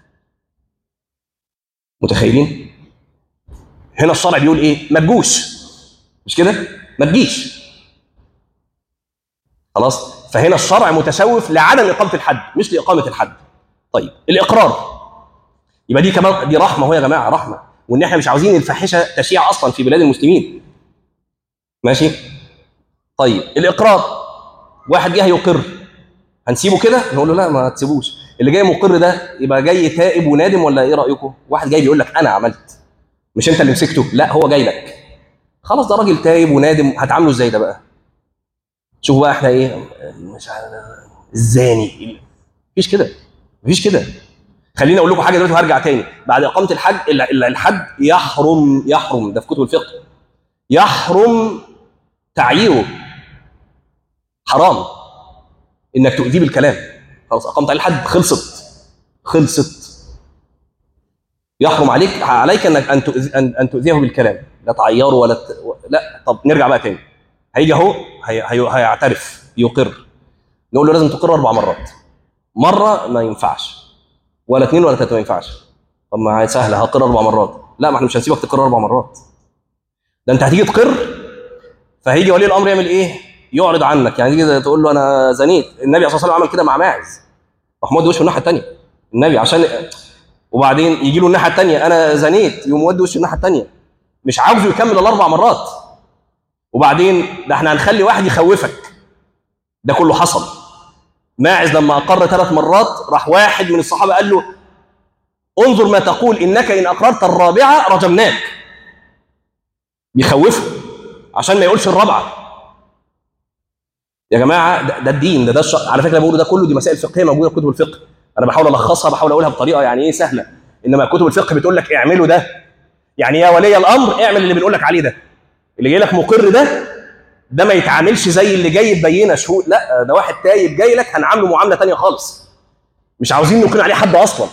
متخيلين هنا الشرع بيقول ايه ما تجوش مش كده ما تجيش خلاص فهنا الشرع متشوف لعدم اقامه الحد مش لاقامه الحد طيب الاقرار يبقى دي كمان دي رحمه اهو يا جماعه رحمه وان احنا مش عاوزين الفاحشه تشيع اصلا في بلاد المسلمين ماشي طيب الاقرار واحد جه يقر هنسيبه كده نقول له لا ما تسيبوش اللي جاي مقر ده يبقى جاي تائب وندم ولا ايه رايكم واحد جاي بيقول لك انا عملت مش انت اللي مسكته لا هو جاي لك خلاص ده راجل تايب ونادم هتعامله ازاي ده بقى شوفوا بقى احنا ايه مش عارف الزاني مفيش كده مفيش كده خليني اقول لكم حاجه دلوقتي وهرجع تاني بعد اقامه الحد ال- ال- الحد يحرم يحرم ده في كتب الفقه يحرم تعييره حرام انك تؤذيه بالكلام خلاص اقمت عليه الحد خلصت خلصت يحرم عليك عليك انك ان تؤذي ان, أن تؤذيه بالكلام لا تعيره ولا ت... لا طب نرجع بقى تاني هيجي اهو هي... هي... هيعترف يقر نقول له لازم تقر اربع مرات مره ما ينفعش ولا اثنين ولا ثلاثه ما ينفعش طب ما هي سهله هقر اربع مرات لا ما احنا مش هنسيبك تقر اربع مرات ده انت هتيجي تقر فهيجي ولي الامر يعمل ايه؟ يعرض عنك يعني تيجي تقول له انا زنيت النبي صلى الله عليه وسلم عمل كده مع ماعز راح مودي وشه الناحيه الثانيه النبي عشان وبعدين يجي له الناحيه الثانيه انا زنيت يقوم مودي وشه الناحيه الثانيه مش عاوزه يكمل الاربع مرات وبعدين ده احنا هنخلي واحد يخوفك ده كله حصل ماعز لما اقر ثلاث مرات راح واحد من الصحابه قال له انظر ما تقول انك ان اقررت الرابعه رجمناك بيخوفه عشان ما يقولش الرابعه يا جماعه ده, ده الدين ده ده الش... على فكره بقول ده كله دي مسائل فقهيه موجوده في كتب الفقه انا بحاول الخصها بحاول اقولها بطريقه يعني ايه سهله انما كتب الفقه بتقول لك اعملوا ده يعني يا ولي الامر اعمل اللي بنقول لك عليه ده اللي جاي لك مقر ده ده ما يتعاملش زي اللي جاي ببينه شهود لا ده واحد تايب جاي لك هنعامله معامله تانية خالص مش عاوزين نقيم عليه حد اصلا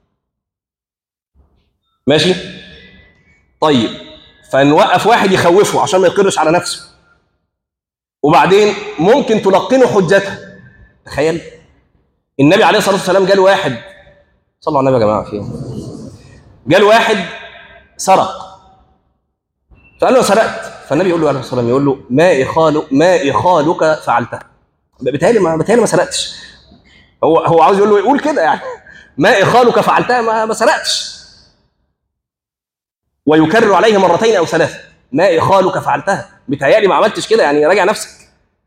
ماشي طيب فنوقف واحد يخوفه عشان ما يقرش على نفسه وبعدين ممكن تلقنه حجته تخيل النبي عليه الصلاه والسلام جاله واحد صلوا على النبي يا جماعه فيه جاله واحد سرق فقال له سرقت فالنبي يقول له عليه الصلاه والسلام يقول له ما اخال ما اخالك فعلتها بيتهيألي ما بيتهيألي ما سرقتش هو هو عاوز يقول له يقول كده يعني ما اخالك فعلتها ما, ما سرقتش ويكرر عليه مرتين او ثلاثه ما اخالك فعلتها بيتهيألي ما عملتش كده يعني راجع نفسك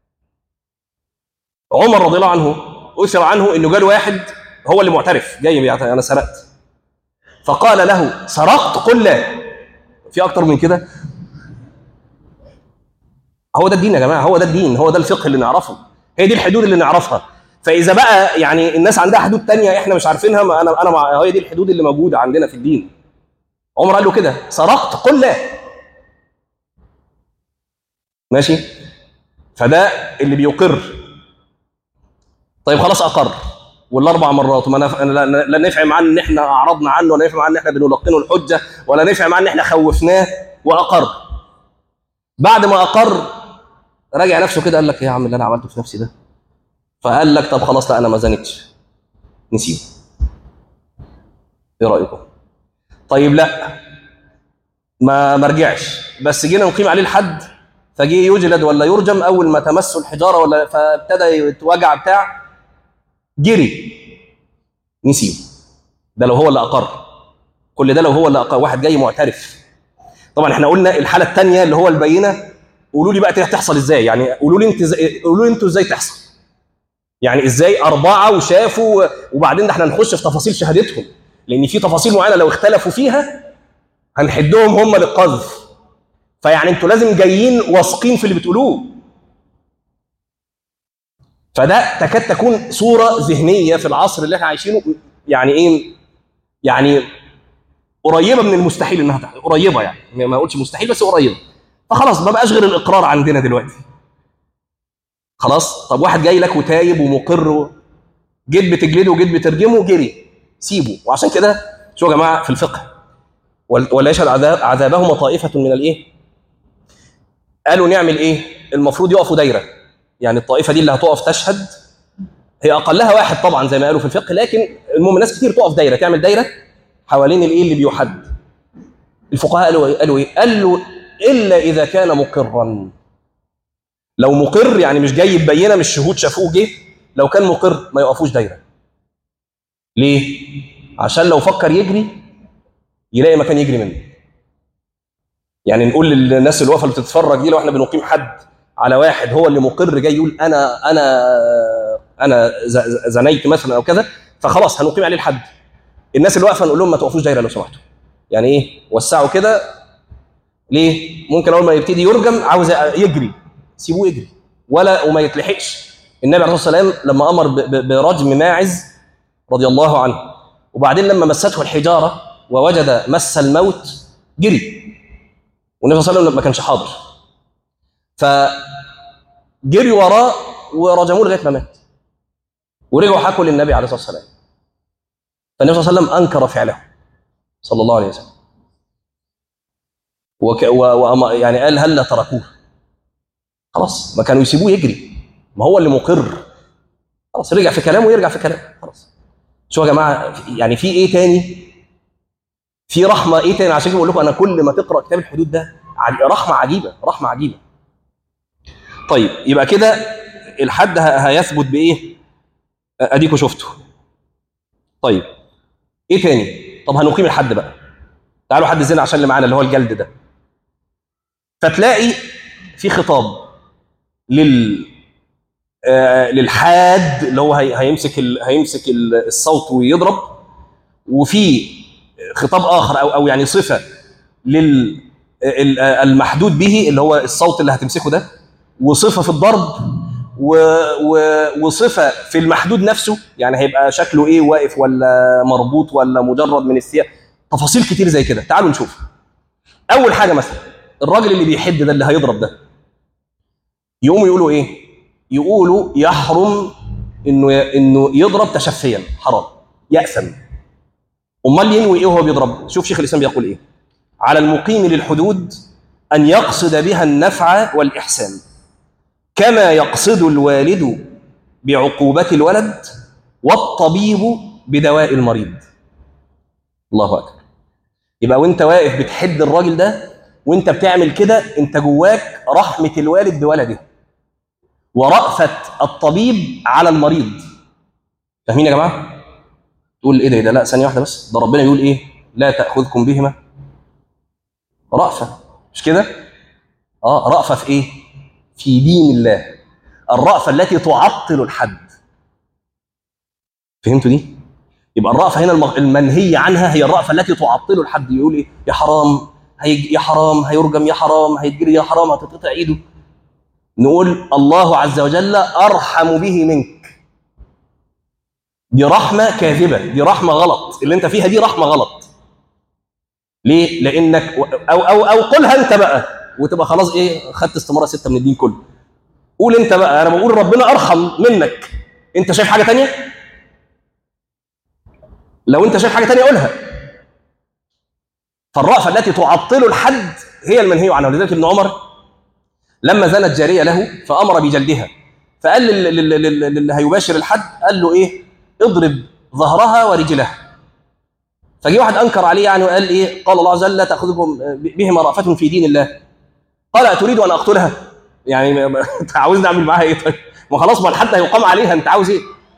عمر رضي الله عنه اثر عنه انه جاله واحد هو اللي معترف جاي بيعترف انا سرقت فقال له سرقت قل لا في اكتر من كده هو ده الدين يا جماعه هو ده الدين هو ده الفقه اللي نعرفه هي دي الحدود اللي نعرفها فاذا بقى يعني الناس عندها حدود تانية احنا مش عارفينها ما انا انا مع هي دي الحدود اللي موجوده عندنا في الدين عمر قال له كده سرقت قل لا ماشي فده اللي بيقر طيب خلاص اقر والاربع مرات وما نف... لا, لا نفع معاه ان احنا اعرضنا عنه ولا نفع معاه ان احنا بنلقنه الحجه ولا نفع معاه ان احنا خوفناه واقر بعد ما اقر راجع نفسه كده قال لك إيه يا عم اللي انا عملته في نفسي ده فقال لك طب خلاص لا انا ما زنتش نسيبه ايه رايكم طيب لا ما ما رجعش بس جينا نقيم عليه الحد فجه يجلد ولا يرجم اول ما تمسه الحجاره ولا فابتدى يتوجع بتاع جري نسيبه ده لو هو اللي اقر كل ده لو هو اللي اقر واحد جاي معترف طبعا احنا قلنا الحاله الثانيه اللي هو البينه قولوا لي بقى تحصل ازاي يعني قولوا لي انت زي... قولوا لي انتوا ازاي تحصل يعني ازاي اربعه وشافوا وبعدين ده احنا نخش في تفاصيل شهادتهم لان في تفاصيل معينه لو اختلفوا فيها هنحدهم هم للقذف فيعني انتوا لازم جايين واثقين في اللي بتقولوه فده تكاد تكون صوره ذهنيه في العصر اللي احنا عايشينه يعني ايه يعني قريبه من المستحيل انها تحصل قريبه يعني ما اقولش مستحيل بس قريبه فخلاص ما بقاش غير الاقرار عندنا دلوقتي خلاص طب واحد جاي لك وتايب ومقر جيت بتجلده وجيت بترجمه وجري سيبه وعشان كده شو يا جماعه في الفقه ولا يشهد عذاب عذابهما طائفه من الايه قالوا نعمل ايه المفروض يقفوا دايره يعني الطائفه دي اللي هتقف تشهد هي اقلها واحد طبعا زي ما قالوا في الفقه لكن المهم ناس كتير تقف دايره تعمل دايره حوالين الايه اللي بيحد الفقهاء قالوا ايه قالوا ايه قالوا الا اذا كان مقرا لو مقر يعني مش جاي ببينه مش شهود شافوه جه لو كان مقر ما يقفوش دايره ليه عشان لو فكر يجري يلاقي مكان يجري منه يعني نقول للناس اللي واقفه اللي بتتفرج دي لو احنا بنقيم حد على واحد هو اللي مقر جاي يقول انا انا انا زنيت مثلا او كذا فخلاص هنقيم عليه الحد الناس اللي واقفه نقول لهم ما توقفوش دايره لو سمحتوا يعني ايه وسعوا كده ليه ممكن اول ما يبتدي يرجم عاوز يجري سيبوه يجري ولا وما يتلحقش النبي عليه الصلاه والسلام لما امر برجم ماعز رضي الله عنه وبعدين لما مسته الحجاره ووجد مس الموت جري والنبي صلى الله عليه وسلم ما كانش حاضر فجري وراه ورجموه لغايه ما مات ورجعوا حكوا للنبي عليه الصلاه والسلام فالنبي صلى الله عليه وسلم انكر فعله صلى الله عليه وسلم وك و... و... يعني قال هل تركوه خلاص ما كانوا يسيبوه يجري ما هو اللي مقر خلاص رجع في كلامه يرجع في كلامه خلاص شو يا جماعه يعني في ايه تاني في رحمه ايه تاني عشان كده بقول لكم انا كل ما تقرا كتاب الحدود ده رحمه عجيبه رحمه عجيبه طيب يبقى كده الحد هيثبت بايه اديكوا شفتوا طيب ايه تاني طب هنقيم الحد بقى تعالوا حد الزنا عشان اللي معانا اللي هو الجلد ده فتلاقي في خطاب لل آه للحاد اللي هو هي هيمسك ال... هيمسك ال... الصوت ويضرب وفي خطاب اخر او او يعني صفه لل المحدود به اللي هو الصوت اللي هتمسكه ده وصفه في الضرب و... و... وصفه في المحدود نفسه يعني هيبقى شكله ايه واقف ولا مربوط ولا مجرد من الثياب تفاصيل كتير زي كده تعالوا نشوف اول حاجه مثلا الراجل اللي بيحد ده اللي هيضرب ده يقوموا يقولوا ايه يقولوا يحرم انه انه يضرب تشفيا حرام يأثم امال ينوي ايه وهو بيضرب شوف شيخ الاسلام بيقول ايه على المقيم للحدود ان يقصد بها النفع والاحسان كما يقصد الوالد بعقوبه الولد والطبيب بدواء المريض الله اكبر يبقى وانت واقف بتحد الراجل ده وانت بتعمل كده انت جواك رحمه الوالد بولده ورأفة الطبيب على المريض فاهمين يا جماعه تقول ايه ده إيه ده لا ثانيه واحده بس ده ربنا يقول ايه لا تاخذكم بهما رأفه مش كده اه رأفه في ايه في دين الله الرأفه التي تعطل الحد فهمتوا دي يبقى الرأفه هنا الم- المنهي عنها هي الرأفه التي تعطل الحد يقول ايه يا حرام هيج... يا حرام هيرجم يا حرام هيتجري يا حرام هتتقطع ايده نقول الله عز وجل ارحم به منك دي رحمه كاذبه دي رحمه غلط اللي انت فيها دي رحمه غلط ليه لانك او او او قولها انت بقى وتبقى خلاص ايه خدت استماره سته من الدين كله قول انت بقى انا بقول ربنا ارحم منك انت شايف حاجه تانية لو انت شايف حاجه تانية قولها فالرأفة التي تعطل الحد هي المنهي عنها ولذلك ابن عمر لما زنت جارية له فأمر بجلدها فقال لل- لل- لل- للي هيباشر الحد قال له إيه اضرب ظهرها ورجلها فجي واحد أنكر عليه يعني وقال إيه قال الله عز وجل لا تأخذكم بهما رأفة في دين الله قال أتريد أن أقتلها يعني ما- ما- أنت عاوزني أعمل معاها إيه طيب ما خلاص ما الحد هيقام عليها أنت عاوز إيه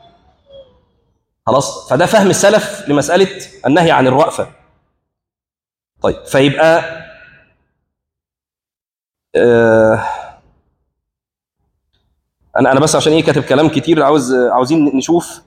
خلاص فده فهم السلف لمسألة النهي عن الرأفة طيب فيبقى آه انا انا بس عشان ايه كاتب كلام كتير عاوز عاوزين نشوف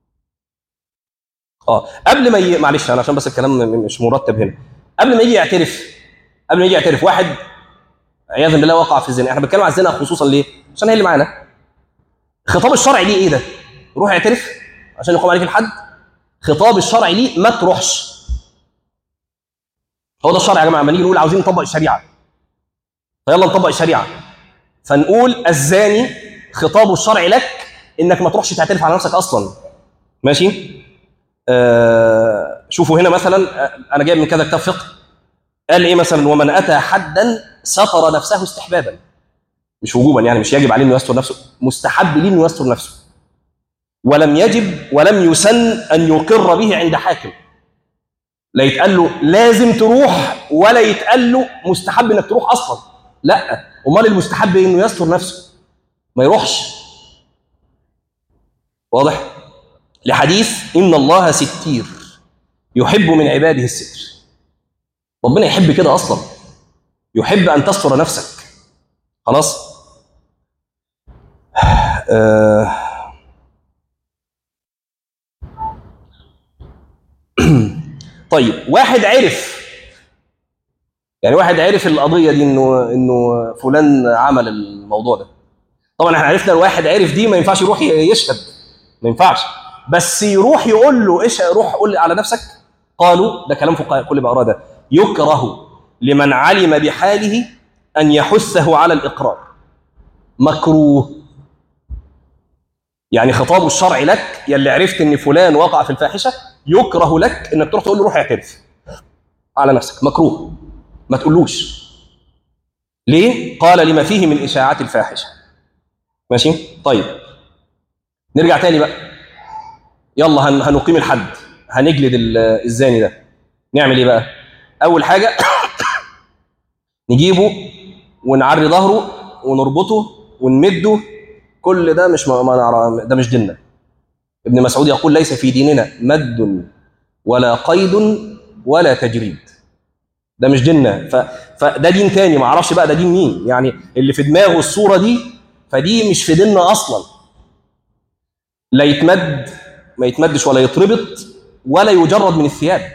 اه قبل ما ي... معلش انا عشان بس الكلام م- مش مرتب هنا قبل ما يجي يعترف قبل ما يجي يعترف واحد عياذا بالله وقع في الزنا احنا بنتكلم على الزنا خصوصا ليه عشان هي اللي معانا خطاب الشرعي ليه ايه ده روح اعترف عشان يقام عليك الحد خطاب الشرعي ليه ما تروحش هو ده الشرع يا جماعه لما نيجي نقول عاوزين نطبق الشريعه فيلا نطبق الشريعه فنقول الزاني خطابه الشرعي لك انك ما تروحش تعترف على نفسك اصلا ماشي آه شوفوا هنا مثلا آه، انا جايب من كذا كتاب فقه قال ايه مثلا ومن اتى حدا ستر نفسه استحبابا مش وجوبا يعني مش يجب عليه انه يستر نفسه مستحب ليه انه يستر نفسه ولم يجب ولم يسن ان يقر به عند حاكم لا يتقال له لازم تروح ولا يتقال له مستحب انك تروح اصلا لا امال المستحب إيه؟ انه يستر نفسه ما يروحش واضح لحديث ان الله ستير يحب من عباده الستر ربنا يحب كده اصلا يحب ان تستر نفسك خلاص آه طيب واحد عرف يعني واحد عرف القضيه دي انه انه فلان عمل الموضوع ده طبعا احنا عرفنا الواحد عرف دي ما ينفعش يروح يشهد ما ينفعش بس يروح يقول له ايش روح قول على نفسك قالوا ده كلام فقهاء كل بقرا ده يكره لمن علم بحاله ان يحثه على الاقرار مكروه يعني خطاب الشرع لك يلي عرفت ان فلان وقع في الفاحشه يكره لك انك تروح تقول له روح اعترف على نفسك مكروه ما تقولوش ليه قال لما فيه من اشاعات الفاحشه ماشي طيب نرجع تاني بقى يلا هن... هنقيم الحد هنجلد ال- الزاني ده نعمل ايه بقى اول حاجه نجيبه ونعري ظهره ونربطه ونمده كل ده مش ما ما نعرف ده مش ديننا ابن مسعود يقول ليس في ديننا مد ولا قيد ولا تجريد ده مش ديننا ف... فده دين تاني ما اعرفش بقى ده دين مين يعني اللي في دماغه الصوره دي فدي مش في ديننا اصلا لا يتمد ما يتمدش ولا يتربط ولا يجرد من الثياب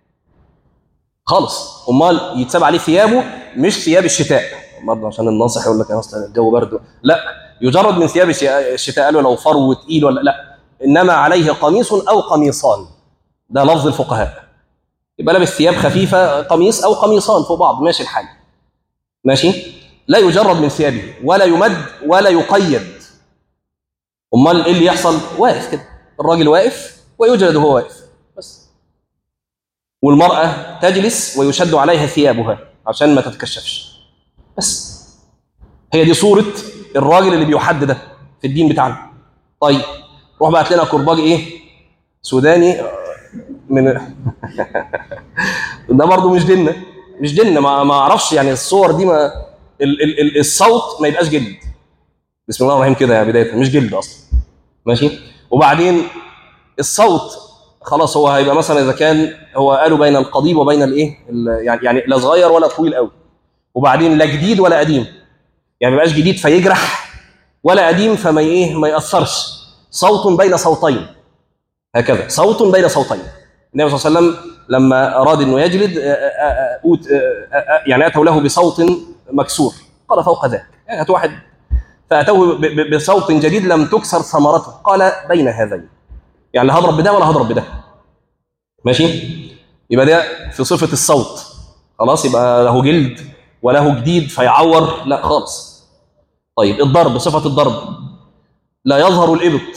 خالص امال يتساب عليه ثيابه مش ثياب الشتاء برضه عشان الناصح يقول لك يا اصلا الجو برد لا يجرد من ثياب الش- الشتاء قالوا لو فرو تقيل ولا لا انما عليه قميص او قميصان ده لفظ الفقهاء يبقى لابس ثياب خفيفه قميص او قميصان فوق بعض ماشي الحال ماشي لا يجرد من ثيابه ولا يمد ولا يقيد امال ايه اللي يحصل واقف كده الراجل واقف ويجلد وهو واقف بس والمراه تجلس ويشد عليها ثيابها عشان ما تتكشفش بس هي دي صوره الراجل اللي بيحد ده في الدين بتاعنا طيب روح بعت لنا كرباج ايه سوداني من ده برضه مش ديننا مش جن ما ما اعرفش يعني الصور دي ما ال ال ال الصوت ما يبقاش جلد بسم الله الرحمن الرحيم كده يا بدايه مش جلد اصلا ماشي وبعدين الصوت خلاص هو هيبقى مثلا اذا كان هو قالوا بين القضيب وبين الايه ال- يعني يعني لا صغير ولا طويل قوي وبعدين لا جديد ولا قديم يعني ما يبقاش جديد فيجرح ولا قديم فما ايه ما ياثرش صوت بين صوتين هكذا صوت بين صوتين النبي صلى الله عليه وسلم لما اراد انه يجلد آه، آه، آه، أوت- آه، آه، آه، يعني اتوا له بصوت مكسور قال فوق ذاك يعني هات واحد فاتوه ب- ب- بصوت جديد لم تكسر ثمرته قال بين هذين يعني لا هضرب بده ولا هضرب بده ماشي يبقى ده في صفه الصوت خلاص يبقى له جلد وله جديد فيعور لا خالص طيب الضرب صفه الضرب لا يظهر الابط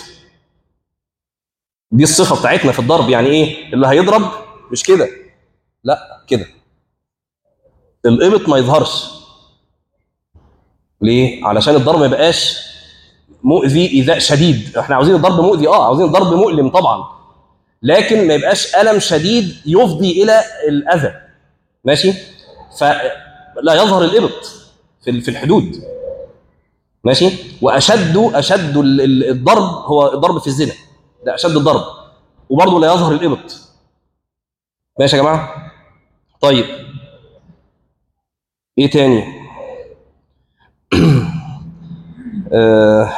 دي الصفه بتاعتنا في الضرب يعني ايه اللي هيضرب مش كده لا كده الابط ما يظهرش ليه علشان الضرب ما يبقاش مؤذي ايذاء شديد احنا عاوزين الضرب مؤذي اه عاوزين الضرب مؤلم طبعا لكن ما يبقاش الم شديد يفضي الى الاذى ماشي فلا يظهر الابط في في الحدود ماشي واشد اشد ال- ال- الضرب هو الضرب في الزنا ده اشد الضرب وبرضه لا يظهر الابط ماشي يا جماعه طيب ايه تاني آه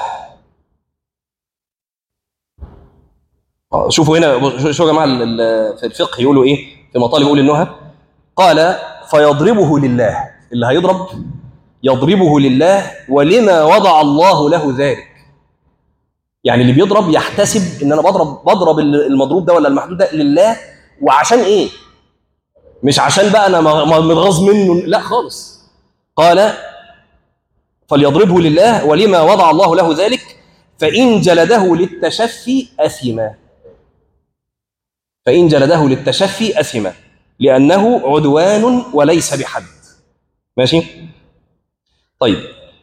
آه، شوفوا هنا شوفوا يا جماعه ال- ال- في الفقه يقولوا ايه في مطالب يقول النهى قال فيضربه لله اللي هيضرب يضربه لله ولما وضع الله له ذلك يعني اللي بيضرب يحتسب ان انا بضرب بضرب المضروب ده ولا المحدود ده لله وعشان ايه مش عشان بقى انا م- م- متغاظ منه لا خالص قال فليضربه لله ولما وضع الله له ذلك فإن جلده للتشفي أثما فإن جلده للتشفي أثما لأنه عدوان وليس بحد ماشي طيب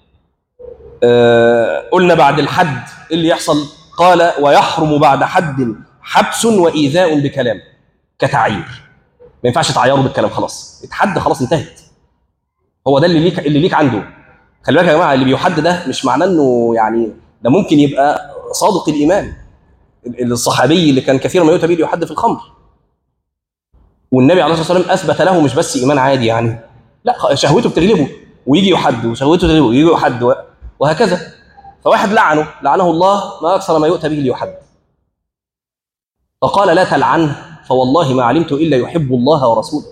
آه قلنا بعد الحد إيه اللي يحصل قال ويحرم بعد حد حبس وإيذاء بكلام كتعيير ما ينفعش تعيره بالكلام خلاص اتحد خلاص انتهت هو ده اللي ليك اللي ليك عنده خلي بالك يا جماعه اللي بيحد ده مش معناه انه يعني ده ممكن يبقى صادق الايمان ال- الصحابي اللي كان كثيرا ما يؤتى به ليحد في الخمر والنبي عليه الصلاه والسلام اثبت له مش بس ايمان عادي يعني لا خ- شهوته بتغلبه ويجي يحد وشهوته تغلبه ويجي يحد و- وهكذا فواحد لعنه لعنه الله ما اكثر ما يؤتى به ليحد فقال لا تلعنه فوالله ما علمت الا يحب الله ورسوله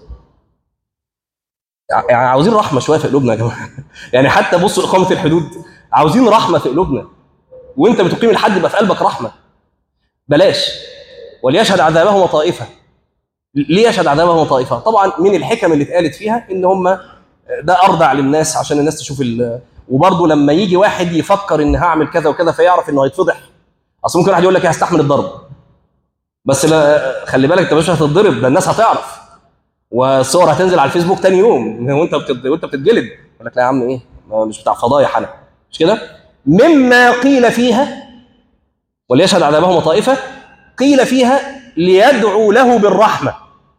يعني عاوزين رحمه شويه في قلوبنا يا جماعه يعني حتى بصوا اقامه الحدود عاوزين رحمه في قلوبنا وانت بتقيم الحد يبقى في قلبك رحمه بلاش وليشهد عذابهما طائفه ليه يشهد عذابهما طائفه طبعا من الحكم اللي اتقالت فيها ان هم ده ارضع للناس عشان الناس تشوف ال... وبرضه لما يجي واحد يفكر ان هعمل كذا وكذا فيعرف انه هيتفضح اصل ممكن واحد يقول لك إيه هستحمل الضرب بس لا خلي بالك انت مش هتتضرب ده الناس هتعرف والصور هتنزل على الفيسبوك تاني يوم وانت بتت... وانت بتتجلد يقول لك لا يا عم ايه ما مش بتاع فضايح انا مش كده مما قيل فيها وليشهد عذابهما طائفه قيل فيها ليدعو له بالرحمه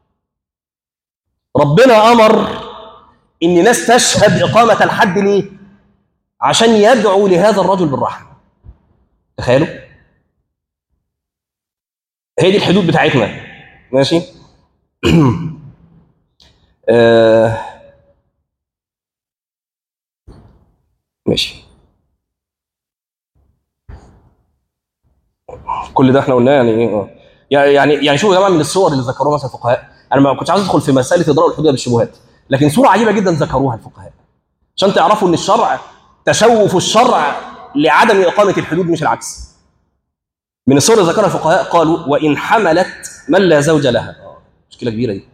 ربنا امر ان ناس تشهد اقامه الحد ليه عشان يدعو لهذا الرجل بالرحمه تخيلوا هي دي الحدود بتاعتنا ماشي آه ماشي كل ده احنا قلناه يعني ايه آه. يعني يعني شوفوا يا جماعه من الصور اللي ذكروها مثلا الفقهاء انا ما كنتش عايز ادخل في مساله اضرار الحدود بالشبهات لكن صوره عجيبه جدا ذكروها الفقهاء عشان تعرفوا ان الشرع تشوف الشرع لعدم اقامه الحدود مش العكس من الصور اللي ذكرها الفقهاء قالوا وان حملت من لا زوج لها آه، مشكله كبيره دي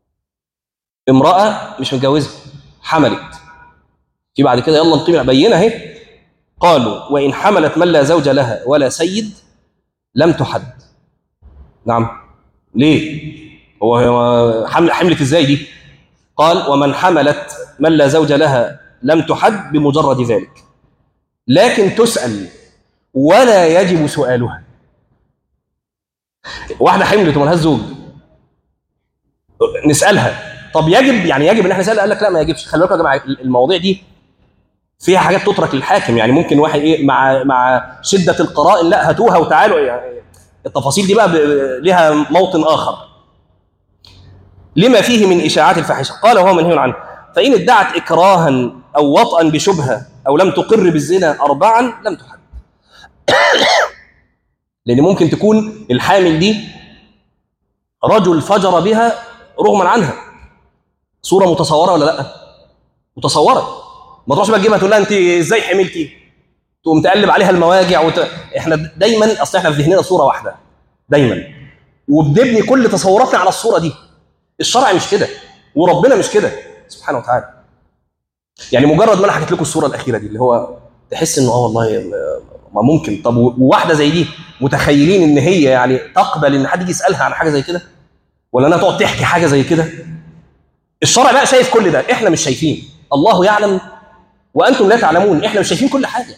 امراه مش متجوزه حملت في بعد كده يلا نقيم بينه اهي قالوا وان حملت من لا زوج لها ولا سيد لم تحد نعم ليه هو هو حمل حملت ازاي دي قال ومن حملت من لا زوج لها لم تحد بمجرد ذلك لكن تسأل ولا يجب سؤالها واحدة حملت وملهاش زوج نسألها طب يجب يعني يجب ان احنا نسال قال لك لا ما يجبش خلي بالكم يا جماعه المواضيع دي فيها حاجات تترك للحاكم يعني ممكن واحد ايه مع مع شده القرائن لا هاتوها وتعالوا يعني التفاصيل دي بقى ب- لها موطن اخر لما فيه من اشاعات الفاحشه قال وهو منهي عنه فان ادعت اكراها او وطئا بشبهه او لم تقر بالزنا اربعا لم تحد لان ممكن تكون الحامل دي رجل فجر بها رغما عنها صوره متصوره ولا لا متصوره ما تروحش بقى تجيبها تقول لها انت ازاي حملتي تقوم تقلب عليها المواجع وت... احنا دايما اصل احنا في ذهننا صوره واحده دايما وبنبني كل تصوراتنا على الصوره دي الشرع مش كده وربنا مش كده سبحانه وتعالى يعني مجرد ما انا حكيت لكم الصوره الاخيره دي اللي هو تحس انه اه والله ما ممكن طب وواحده زي دي متخيلين ان هي يعني تقبل ان حد يجي يسالها عن حاجه زي كده ولا انها تقعد تحكي حاجه زي كده الشرع بقى شايف كل ده احنا مش شايفين الله يعلم وانتم لا تعلمون احنا مش شايفين كل حاجه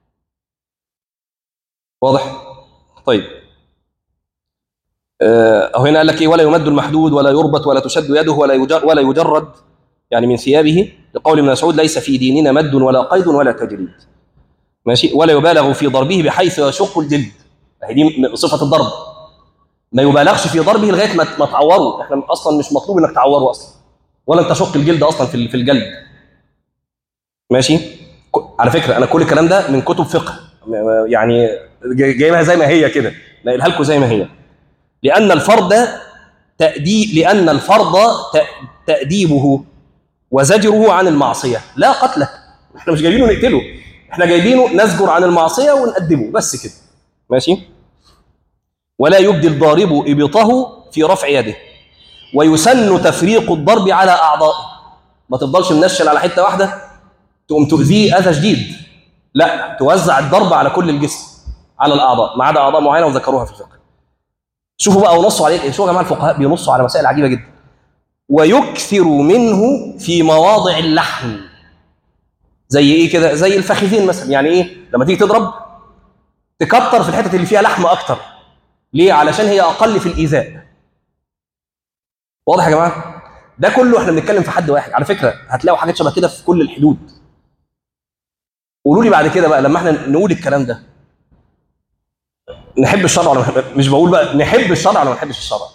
واضح طيب آه، أو هنا قال لك ايه ولا يمد المحدود ولا يربط ولا تشد يده ولا يجر ولا يجرد يعني من ثيابه لقول ابن مسعود ليس في ديننا مد ولا قيد ولا تجريد ماشي ولا يبالغ في ضربه بحيث يشق الجلد هي دي من صفه الضرب ما يبالغش في ضربه لغايه ما ما تعوره احنا اصلا مش مطلوب انك تعوره اصلا ولا انت تشق الجلد اصلا في في الجلد ماشي ك- على فكره انا كل الكلام ده من كتب فقه م- يعني جاي- جايبها زي ما هي كده نقلها لكم زي ما هي لان الفرض تأديب لان الفرض ت- تأديبه وزجره عن المعصيه لا قتله احنا مش جايبينه نقتله احنا جايبينه نزجر عن المعصيه ونأدبه بس كده ماشي ولا يبدي الضارب ابطه في رفع يده ويسن تفريق الضرب على اعضائه ما تفضلش منشل على حته واحده تقوم تؤذيه اذى شديد لا توزع الضرب على كل الجسم على الاعضاء ما عدا اعضاء معينه وذكروها في الفقه شوفوا بقى ونصوا عليه شوفوا يا جماعه الفقهاء بينصوا على مسائل عجيبه جدا ويكثر منه في مواضع اللحم زي ايه كده زي الفخذين مثلا يعني ايه لما تيجي تضرب تكتر في الحتت اللي فيها لحم اكتر ليه علشان هي اقل في الايذاء واضح يا جماعه ده كله احنا بنتكلم في حد واحد على فكره هتلاقوا حاجات شبه كده في كل الحدود قولوا لي بعد كده بقى لما احنا نقول الكلام ده نحب الشرع ولا ما نحب- مش بقول بقى نحب الشرع ولا ما نحبش الشرع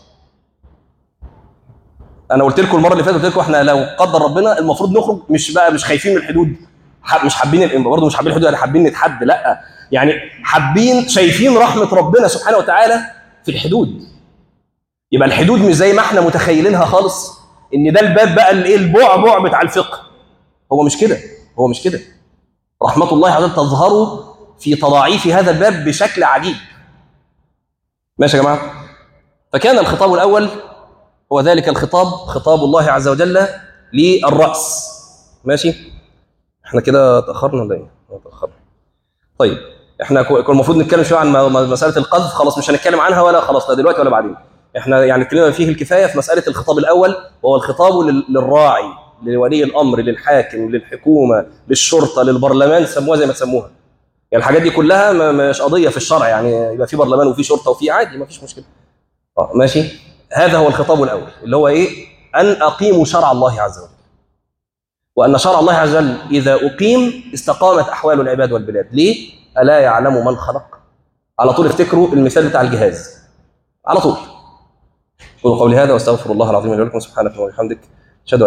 انا قلت لكم المره اللي فاتت قلت لكم احنا لو قدر ربنا المفروض نخرج مش بقى مش خايفين من الحدود ح- مش حابين ال- برضه مش حابين الحدود يعني حابين نتحد لا يعني حابين شايفين رحمه ربنا سبحانه وتعالى في الحدود يبقى الحدود مش زي ما احنا متخيلينها خالص ان ده الباب بقى الايه البعبع بتاع الفقه هو مش كده هو مش كده رحمه الله عز وجل تظهر في تضاعيف هذا الباب بشكل عجيب ماشي يا جماعه فكان الخطاب الاول هو ذلك الخطاب خطاب الله عز وجل للراس ماشي احنا كده تاخرنا ولا ايه آه، تاخرنا طيب احنا كو- كنا المفروض نتكلم شويه عن م- م- مساله القذف خلاص مش هنتكلم عنها ولا خلاص لا دلوقتي ولا بعدين احنا يعني اتكلمنا فيه الكفايه في مساله الخطاب الاول وهو الخطاب لل- للراعي لولي الامر للحاكم للحكومه للشرطه للبرلمان سموها زي ما تسموها يعني الحاجات دي كلها ما- مش قضيه في الشرع يعني يبقى في برلمان وفي شرطه وفي عادي ما فيش مشكله اه ماشي هذا هو الخطاب الاول اللي هو ايه ان اقيموا شرع الله عز وجل وان شرع الله عز وجل اذا اقيم استقامت احوال العباد والبلاد ليه الا يعلم من خلق على طول افتكروا المثال بتاع الجهاز على طول قولوا قولي هذا واستغفر الله العظيم لي ولكم سبحانك اللهم وبحمدك